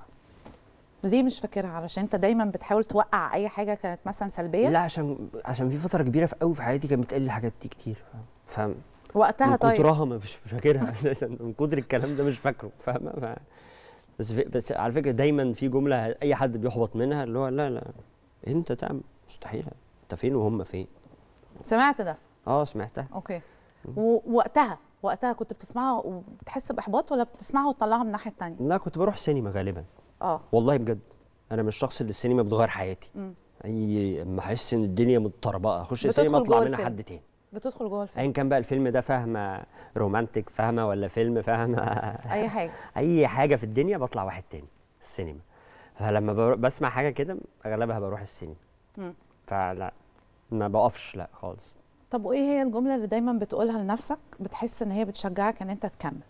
ليه مش فاكرها علشان انت دايما بتحاول توقع اي حاجه كانت مثلا سلبيه لا عشان عشان في فترة كبيرة في قوي في حياتي كانت بتقل الحاجات دي كتير فاهم وقتها من طيب كترها ما مش مش فاكرها اساسا من كتر الكلام ده مش فاكره فاهمه ف... بس في... بس على فكره دايما في جمله اي حد بيحبط منها اللي هو لا لا انت تعمل مستحيل انت فين وهم فين سمعت ده اه سمعتها اوكي ووقتها وقتها كنت بتسمعها وبتحس باحباط ولا بتسمعها وتطلعها من الناحيه الثانيه لا كنت بروح سينما غالبا اه والله بجد انا مش الشخص اللي السينما بتغير حياتي مم. اي اما احس ان الدنيا متطربقه اخش بتدخل السينما اطلع جوه منها الفيلم. حد تاني بتدخل جوه الفيلم ايا كان بقى الفيلم ده فاهمه رومانتك فاهمه ولا فيلم فاهمه اي حاجه اي حاجه في الدنيا بطلع واحد تاني السينما فلما بر- بسمع حاجه كده اغلبها بروح السينما مم. فلا ما بقفش لا خالص طب وايه هي الجمله اللي دايما بتقولها لنفسك بتحس ان هي بتشجعك ان انت تكمل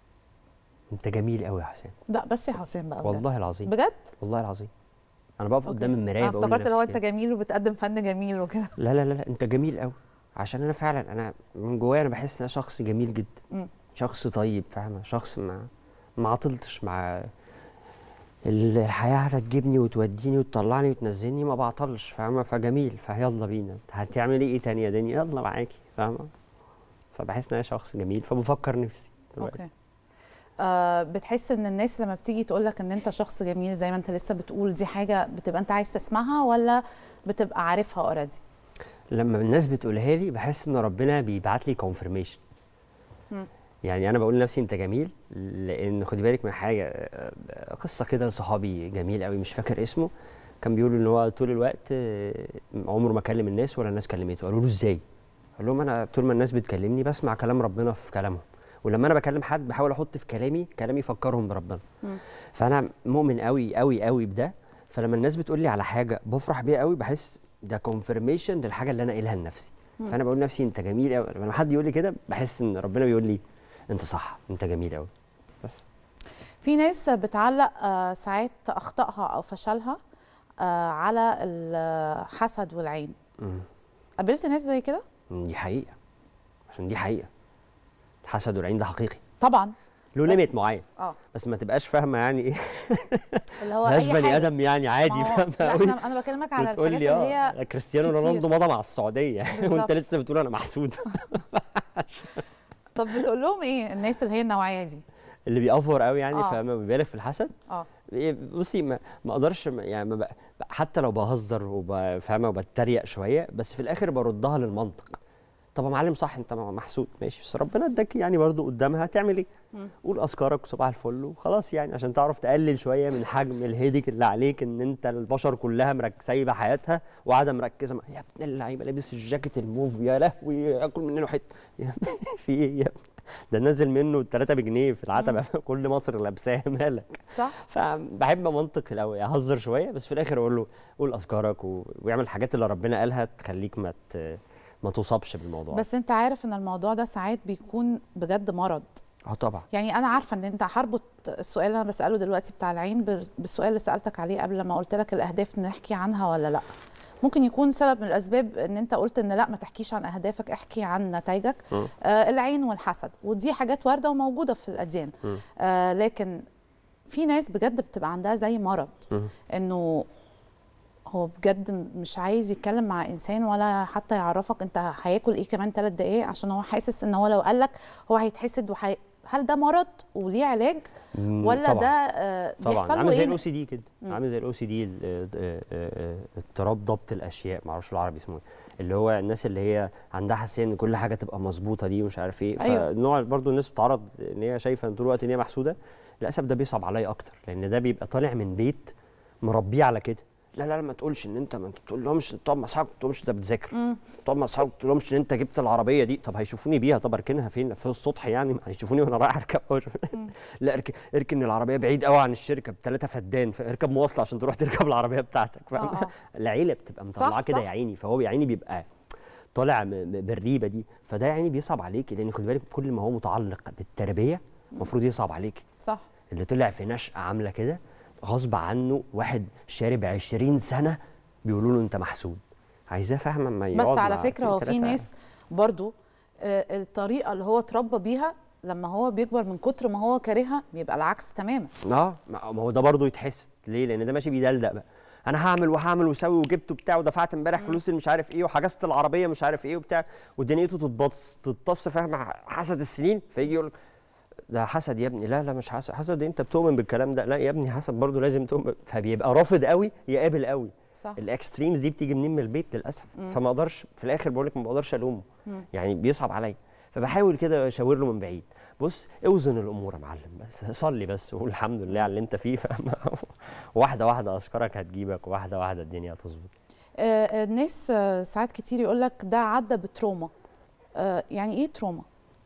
انت جميل قوي يا حسين لا بس يا حسين بقى بجد. والله العظيم بجد والله العظيم انا بقف أوكي. قدام المرايه انا بقول افتكرت لو لنفسي انت جميل وبتقدم فن جميل وكده لا لا لا لا انت جميل قوي عشان انا فعلا انا من جوايا انا بحس ان انا شخص جميل جدا مم. شخص طيب فاهمه شخص ما ما عطلتش مع ال- الحياه هتجيبني وتوديني وتطلعني وتنزلني ما بعطلش فاهمه فجميل فيلا بينا هتعملي ايه تاني يا دنيا يلا معاكي فاهمه فبحس ان انا شخص جميل فبفكر نفسي دلوقتي. اوكي آه بتحس ان الناس لما بتيجي تقول لك ان انت شخص جميل زي ما انت لسه بتقول دي حاجه بتبقى انت عايز تسمعها ولا بتبقى عارفها اوريدي لما الناس بتقولها لي بحس ان ربنا بيبعت لي كونفرميشن مم. يعني انا بقول لنفسي انت جميل لان خدي بالك من حاجه آه، آه، قصه كده لصحابي جميل قوي مش فاكر اسمه كان بيقول ان هو طول الوقت آه، عمره ما كلم الناس ولا الناس كلمته قالوا له ازاي قال لهم انا طول ما الناس بتكلمني بسمع كلام ربنا في كلامهم ولما انا بكلم حد بحاول احط في كلامي كلامي يفكرهم بربنا مم. فانا مؤمن قوي قوي قوي بده فلما الناس بتقول لي على حاجه بفرح بيها قوي بحس ده كونفرميشن للحاجه اللي انا قايلها لنفسي مم. فانا بقول لنفسي انت جميل قوي لما حد يقول لي كده بحس ان ربنا بيقول لي انت صح انت جميل قوي بس في ناس بتعلق آه ساعات اخطائها او فشلها آه على الحسد والعين مم. قابلت ناس زي كده مم، دي حقيقه عشان دي حقيقه الحسد والعين ده حقيقي طبعا له بس- ليميت معين اه بس ما تبقاش فاهمه يعني ايه اللي هو مفيهاش اي بني حاجه ادم يعني عادي ما هو- فاهمه لا قوي انا انا بكلمك على بتقول الحاجات لي اللي هي اه كريستيانو كتير. رونالدو مضى مع السعوديه بالظبط. وانت لسه بتقول انا محسود طب بتقول لهم ايه الناس اللي هي النوعيه دي اللي بيأفور قوي يعني آه. فما بيبالغ في الحسد اه إيه، بصي ما ما اقدرش ما- يعني ما بق- حتى لو بهزر وبفهمها وبتريق شويه بس في الاخر بردها للمنطق طب يا معلم صح انت محسود ماشي بس ربنا اداك يعني برضو قدامها هتعمل ايه قول اذكارك وصباح الفل وخلاص يعني عشان تعرف تقلل شويه من حجم الهيدك اللي عليك ان انت البشر كلها مرك سايبه حياتها وقاعده مركزه مع- يا ابن اللعيبه لابس الجاكيت الموف يا لهوي ياكل منه حته يا ابني في ايه يا ابني ده نازل منه 3 بجنيه في العتبه كل مصر لابساه مالك صح فبحب منطق الاول اهزر شويه بس في الاخر اقول له قول اذكارك و... واعمل الحاجات اللي ربنا قالها تخليك ما ت... ما تصابش بالموضوع بس انت عارف ان الموضوع ده ساعات بيكون بجد مرض اه طبعا يعني انا عارفه ان انت هربط السؤال اللي انا بساله دلوقتي بتاع العين بال- بالسؤال اللي سالتك عليه قبل ما قلت لك الاهداف نحكي عنها ولا لا ممكن يكون سبب من الاسباب ان انت قلت ان لا ما تحكيش عن اهدافك احكي عن نتائجك مم. آه العين والحسد ودي حاجات وارده وموجوده في الاديان مم. آه لكن في ناس بجد بتبقى عندها زي مرض مم. انه هو بجد مش عايز يتكلم مع انسان ولا حتى يعرفك انت هياكل ايه كمان ثلاث دقايق عشان هو حاسس ان هو لو قال لك هو هيتحسد وحي... هل ده مرض وليه علاج مم، ولا طبعاً. ده آه طبعا بيحصل عامل له زي ايه الاو سي دي كده عامل زي الاو سي دي اضطراب ضبط الاشياء ما اعرفش بالعربي اسمه ايه اللي هو الناس اللي هي عندها حساسيه ان كل حاجه تبقى مظبوطه دي ومش عارف ايه أيوة. فالنوع برضو الناس بتعرض ان هي شايفه ان طول الوقت ان هي محسوده للاسف ده بيصعب عليا اكتر لان ده بيبقى طالع من بيت مربيه على كده لا لا لا ما تقولش ان انت ما تقول لهمش تقعد مع اصحابك ما تقولهمش انت بتذاكر تقعد مع اصحابك ما تقولهمش ان انت جبت العربيه دي طب هيشوفوني بيها طب اركنها فين في السطح يعني ما هيشوفوني وانا رايح اركب لا اركن اركن العربيه بعيد قوي عن الشركه بثلاثه فدان فاركب مواصله عشان تروح تركب العربيه بتاعتك فاهم آه، آه. العيله بتبقى مطلعاه صح، كده صح. يا عيني فهو يا عيني بيبقى طالع م- م- بالريبه دي فده يا عيني بيصعب عليكي لان خد بالك كل ما هو متعلق بالتربيه المفروض يصعب عليكي صح اللي طلع في نشأة عاملة كده غصب عنه واحد شارب 20 سنة بيقولوا له انت محسود عايزاه فاهمه ما بس يقعد على مع فكره هو في اتنين تلاتة. ناس برضو آه الطريقه اللي هو اتربى بيها لما هو بيكبر من كتر ما هو كارهها بيبقى العكس تماما اه ما ما هو ده برضه يتحسد ليه لان ده ماشي بيدلدق بقى انا هعمل وهعمل وسوي وجبت وبتاع ودفعت امبارح فلوس اللي مش عارف ايه وحجزت العربيه مش عارف ايه وبتاع ودنيته تتبطس تتص فاهم حسد السنين فيجي يقول ده حسد يا ابني لا لا مش حسد حسد انت بتؤمن بالكلام ده لا يا ابني حسد برضه لازم تؤمن فبيبقى رافض قوي يقابل قوي صح الاكستريمز دي بتيجي منين من البيت للاسف فما اقدرش في الاخر بقول لك ما بقدرش الومه يعني بيصعب عليا فبحاول كده اشاور له من بعيد بص اوزن الامور يا معلم بس صلي بس وقول الحمد لله على اللي انت فيه فاهم واحده واحده اذكارك هتجيبك واحده واحده الدنيا هتظبط آه الناس آه ساعات كتير يقول لك ده عدى بتروما آه يعني ايه تروما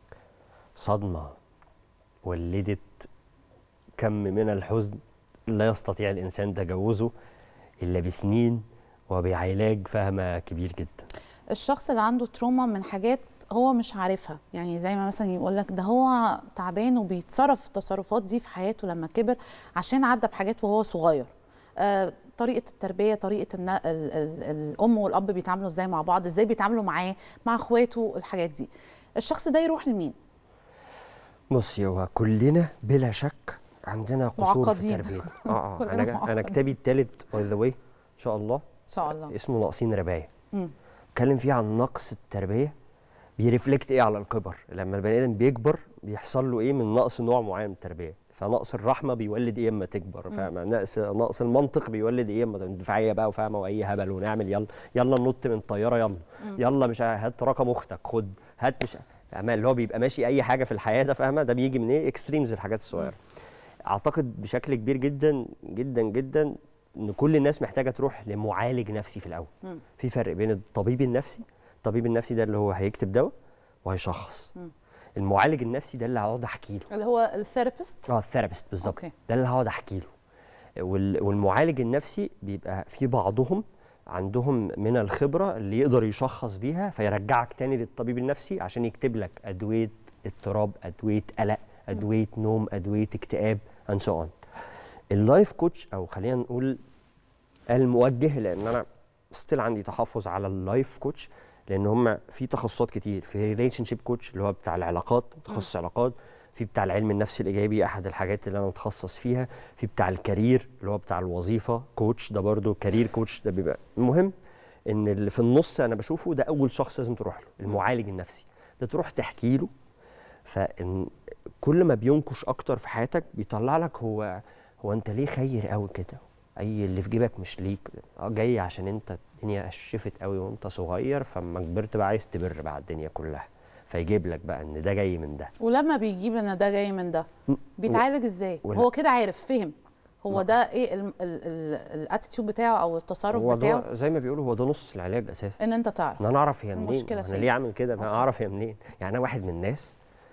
صدمه ولدت كم من الحزن لا يستطيع الانسان تجاوزه الا بسنين وبعلاج فهمه كبير جدا الشخص اللي عنده تروما من حاجات هو مش عارفها يعني زي ما مثلا يقول لك ده هو تعبان وبيتصرف التصرفات دي في حياته لما كبر عشان عدى بحاجات وهو صغير آه طريقه التربيه طريقه النا... ال... ال... الام والاب بيتعاملوا ازاي مع بعض ازاي بيتعاملوا معاه مع اخواته الحاجات دي الشخص ده يروح لمين بصي هو كلنا بلا شك عندنا قصور معقدين. في تربيتنا اه اه كلنا انا انا معقدين. كتابي الثالث باي ذا واي ان شاء الله ان شاء الله اسمه ناقصين ربايه مم. اتكلم فيه عن نقص التربيه بيرفلكت ايه على الكبر لما البني ادم بيكبر بيحصل له ايه من نقص نوع معين من التربيه فنقص الرحمه بيولد ايه اما تكبر فاهمه نقص نقص المنطق بيولد ايه اما دفاعيه بقى وفاهمه واي هبل ونعمل يلا يلا ننط من طياره يلا يلا مش عارف- هات رقم اختك خد هات مش فاهمه اللي هو بيبقى ماشي اي حاجه في الحياه ده فاهمه ده بيجي من ايه اكستريمز الحاجات الصغيره اعتقد بشكل كبير جدا جدا جدا ان كل الناس محتاجه تروح لمعالج نفسي في الاول مم. في فرق بين الطبيب النفسي الطبيب النفسي ده اللي هو هيكتب دواء وهيشخص مم. المعالج النفسي ده اللي هقعد احكي له اللي هو الثيرابيست اه الثيرابيست بالظبط أوكي. ده اللي هقعد احكي له وال- والمعالج النفسي بيبقى في بعضهم عندهم من الخبره اللي يقدر يشخص بيها فيرجعك تاني للطبيب النفسي عشان يكتب لك ادويه اضطراب ادويه قلق ادويه نوم ادويه اكتئاب and so on اللايف كوتش او خلينا نقول الموجه لان انا ستيل عندي تحفظ على اللايف كوتش لان هم في تخصصات كتير في ريليشن شيب كوتش اللي هو بتاع العلاقات تخصص علاقات في بتاع العلم النفسي الايجابي احد الحاجات اللي انا متخصص فيها في بتاع الكارير اللي هو بتاع الوظيفه كوتش ده برضو كارير كوتش ده بيبقى المهم ان اللي في النص انا بشوفه ده اول شخص لازم تروح له المعالج النفسي ده تروح تحكي له فان كل ما بينكش اكتر في حياتك بيطلع لك هو هو انت ليه خير قوي كده اي اللي في جيبك مش ليك اه جاي عشان انت الدنيا قشفت قوي وانت صغير فاما كبرت بقى عايز تبر بقى الدنيا كلها فيجيب لك بقى ان ده جاي من ده ولما بيجيب ان ده جاي من ده بيتعالج ازاي ولا- هو كده عارف فهم هو ده ايه الاتيتيود بتاعه او التصرف هو بتاعه ده زي ما بيقولوا هو ده نص العلاج اساسا ان انت تعرف ان انا اعرف هي منين المشكلة انا فين؟ ليه عامل كده انا أوكي. اعرف هي منين يعني انا واحد من الناس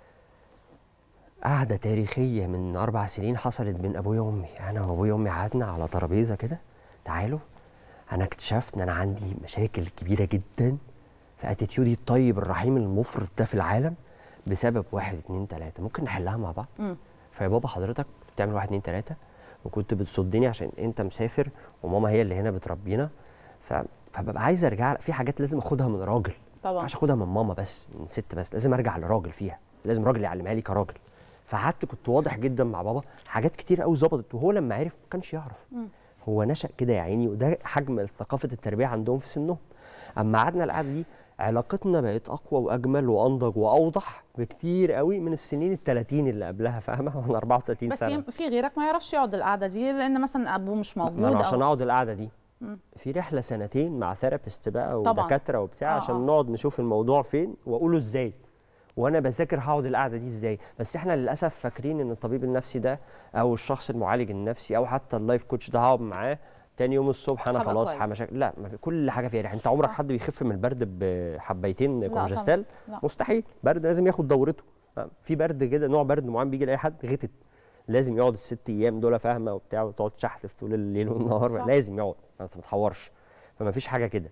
قعده تاريخيه من اربع سنين حصلت بين ابويا وامي انا وابويا وامي قعدنا على ترابيزه كده تعالوا انا اكتشفت ان انا عندي مشاكل كبيره جدا في اتيتيودي الطيب الرحيم المفرط ده في العالم بسبب واحد اتنين تلاته ممكن نحلها مع بعض مم. فيا بابا حضرتك بتعمل واحد اتنين تلاته وكنت بتصدني عشان انت مسافر وماما هي اللي هنا بتربينا ف... فببقى عايز ارجع في حاجات لازم اخدها من راجل ما طبعا ينفعش اخدها من ماما بس من ست بس لازم ارجع لراجل فيها لازم راجل يعلمها لي كراجل فقعدت كنت واضح جدا مع بابا حاجات كتير قوي ظبطت وهو لما عرف ما كانش يعرف هو نشأ كده يا عيني وده حجم ثقافة التربية عندهم في سنهم اما قعدنا القعده دي علاقتنا بقت اقوى واجمل وانضج واوضح بكتير قوي من السنين ال 30 اللي قبلها فاهمه وانا 34 بس سنه يم- في غيرك ما يعرفش يقعد القعده دي لان مثلا ابوه مش ما موجود انا عشان أو اقعد القعده دي في رحله سنتين مع ثيرابيست بقى طبعاً. ودكاتره وبتاع آه، عشان آه. نقعد نشوف الموضوع فين واقوله ازاي وانا بذاكر هقعد القعده دي ازاي بس احنا للاسف فاكرين ان الطبيب النفسي ده او الشخص المعالج النفسي او حتى اللايف كوتش ده هقعد معاه تاني يوم الصبح انا هبقى خلاص كويس. مشاكل لا ما في كل حاجه فيها ريحه انت عمرك صح. حد بيخف من البرد بحبيتين طبعاً. كونجستال لا. مستحيل برد لازم ياخد دورته في برد كده نوع برد معين بيجي لاي حد غتت لازم يقعد الست ايام دول فاهمه وبتاع وتقعد تشحتف طول الليل والنهار صح. لازم يقعد ما تتحورش فما فيش حاجه كده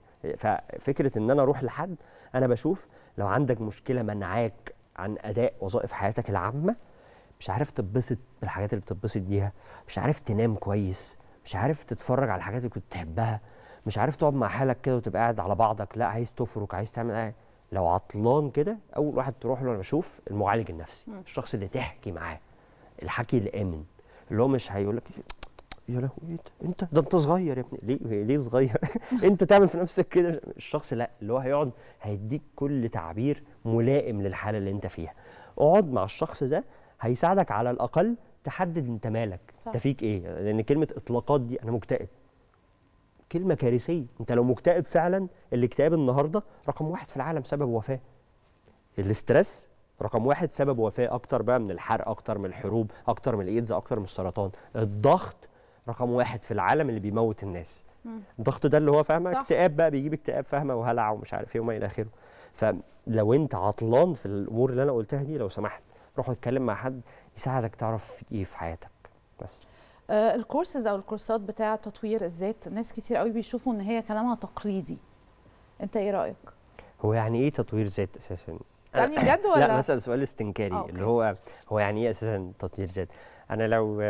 ففكره ان انا اروح لحد انا بشوف لو عندك مشكله منعاك عن اداء وظائف حياتك العامه مش عارف تتبسط بالحاجات اللي بتتبسط بيها مش عارف تنام كويس مش عارف تتفرج على الحاجات اللي كنت تحبها مش عارف تقعد مع حالك كده وتبقى قاعد على بعضك لا عايز تفرك عايز تعمل ايه لو عطلان كده اول واحد تروح له انا بشوف المعالج النفسي الشخص اللي تحكي معاه الحكي الامن اللي هو مش هيقول لك يا لهوي إيه ده؟ انت ده انت صغير يا ابني ليه ليه صغير انت تعمل في نفسك كده الشخص لا اللي هو هيقعد هيديك كل تعبير ملائم للحاله اللي انت فيها اقعد مع الشخص ده هيساعدك على الاقل تحدد انت مالك صح. انت فيك ايه لان كلمه اطلاقات دي انا مكتئب كلمه كارثيه انت لو مكتئب فعلا الاكتئاب النهارده رقم واحد في العالم سبب وفاه الاسترس رقم واحد سبب وفاه اكتر بقى من الحرق اكتر من الحروب اكتر من الايدز اكتر من السرطان الضغط رقم واحد في العالم اللي بيموت الناس الضغط ده اللي هو فاهمه صح. اكتئاب بقى بيجيب اكتئاب فاهمه وهلع ومش عارف ايه وما الى اخره فلو انت عطلان في الامور اللي انا قلتها دي لو سمحت روح اتكلم مع حد يساعدك تعرف في ايه في حياتك بس آه الكورسز او الكورسات بتاعه تطوير الذات ناس كتير قوي بيشوفوا ان هي كلامها تقليدي انت ايه رايك هو يعني ايه تطوير ذات اساسا تسالني بجد ولا لا بسال سؤال استنكاري آه، أوكي. اللي هو هو يعني ايه اساسا تطوير ذات انا لو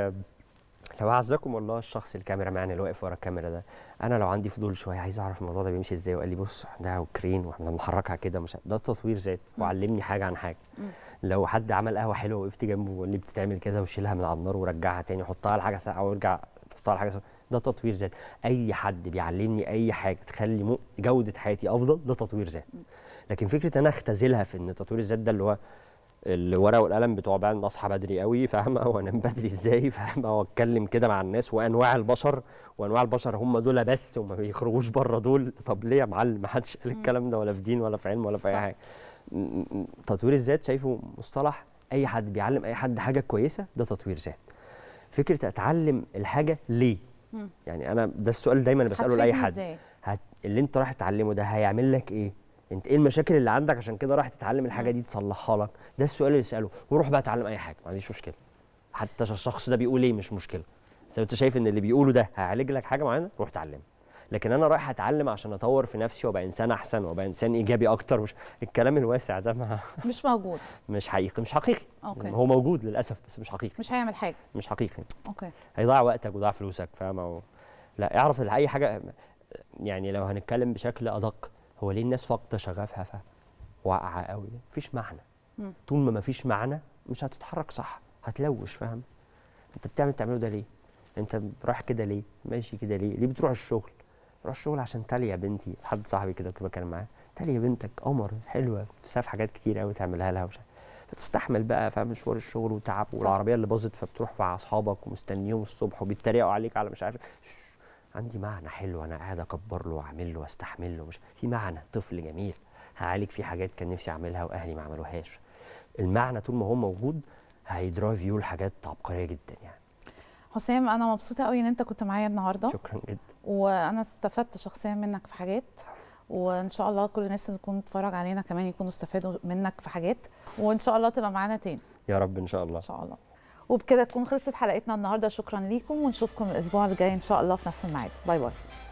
لو اعزكم والله الشخص الكاميرا مان اللي واقف ورا الكاميرا ده انا لو عندي فضول شويه عايز اعرف الموضوع ده بيمشي ازاي وقال لي بص ده كرين واحنا بنحركها كده مش ده تطوير ذات وعلمني حاجه عن حاجه لو حد عمل قهوه حلوه وقفت جنبه وقال لي بتتعمل كذا وشيلها من على النار ورجعها تاني حطها على حاجه ساقعه وارجع تحطها على حاجه ساقعه ده تطوير ذات اي حد بيعلمني اي حاجه تخلي مو- جوده حياتي افضل ده تطوير ذات لكن فكره انا اختزلها في ان تطوير الذات ده اللي هو الورقه والقلم بتوع بقى ان اصحى بدري قوي فاهمه وانام بدري ازاي فاهمه واتكلم كده مع الناس وانواع البشر وانواع البشر هم دول بس وما بيخرجوش بره دول طب ليه يا معلم ما حدش قال الكلام ده ولا في دين ولا في علم ولا في اي صح. حاجه م- م- تطوير الذات شايفه مصطلح اي حد بيعلم اي حد حاجه كويسه ده تطوير ذات فكره اتعلم الحاجه ليه يعني انا ده السؤال اللي دايما بساله لاي هتفيدني حد إزاي؟ هت... اللي انت رايح تتعلمه ده هيعمل لك ايه انت ايه المشاكل اللي عندك عشان كده رايح تتعلم الحاجه دي تصلحها لك ده السؤال اللي اساله وروح بقى اتعلم اي حاجه ما عنديش مشكله حتى الشخص ده بيقول ايه مش مشكله بس لو انت شايف ان اللي بيقوله ده هيعالج لك حاجه معينه روح اتعلم لكن انا رايح اتعلم عشان اطور في نفسي وابقى انسان احسن وابقى انسان ايجابي اكتر مش الكلام الواسع ده ما مش موجود مش حقيقي مش حقيقي أوكي. هو موجود للاسف بس مش حقيقي مش هيعمل حاجه مش حقيقي اوكي هيضيع وقتك ويضيع فلوسك فاهمة و... لا اعرف ان اي حاجه يعني لو هنتكلم بشكل ادق هو ليه الناس فاقده شغفها ف واقعه قوي مفيش معنى مم. طول ما مفيش معنى مش هتتحرك صح هتلوش فاهم انت بتعمل تعمله ده ليه انت رايح كده ليه ماشي كده ليه ليه بتروح الشغل بروح الشغل عشان تاليا بنتي حد صاحبي كده كنت بتكلم معاه تاليا بنتك قمر حلوه بتسافر حاجات كتير قوي تعملها لها ومش عارف. فتستحمل بقى فاهم مشوار الشغل وتعب صح. والعربيه اللي باظت فبتروح مع اصحابك ومستنيهم الصبح وبيتريقوا عليك على مش عارف شش، عندي معنى حلو انا قاعد اكبر له واعمل له واستحمل له مش في معنى طفل جميل هعالج فيه حاجات كان نفسي اعملها واهلي ما عملوهاش المعنى طول ما هو موجود هيدرايف يو لحاجات عبقريه جدا يعني حسام انا مبسوطه قوي ان انت كنت معايا النهارده شكرا جدا وانا استفدت شخصيا منك في حاجات وان شاء الله كل الناس اللي تكون بتتفرج علينا كمان يكونوا استفادوا منك في حاجات وان شاء الله تبقى معانا تاني يا رب ان شاء الله ان شاء الله وبكده تكون خلصت حلقتنا النهارده شكرا ليكم ونشوفكم الاسبوع الجاي ان شاء الله في نفس الميعاد باي باي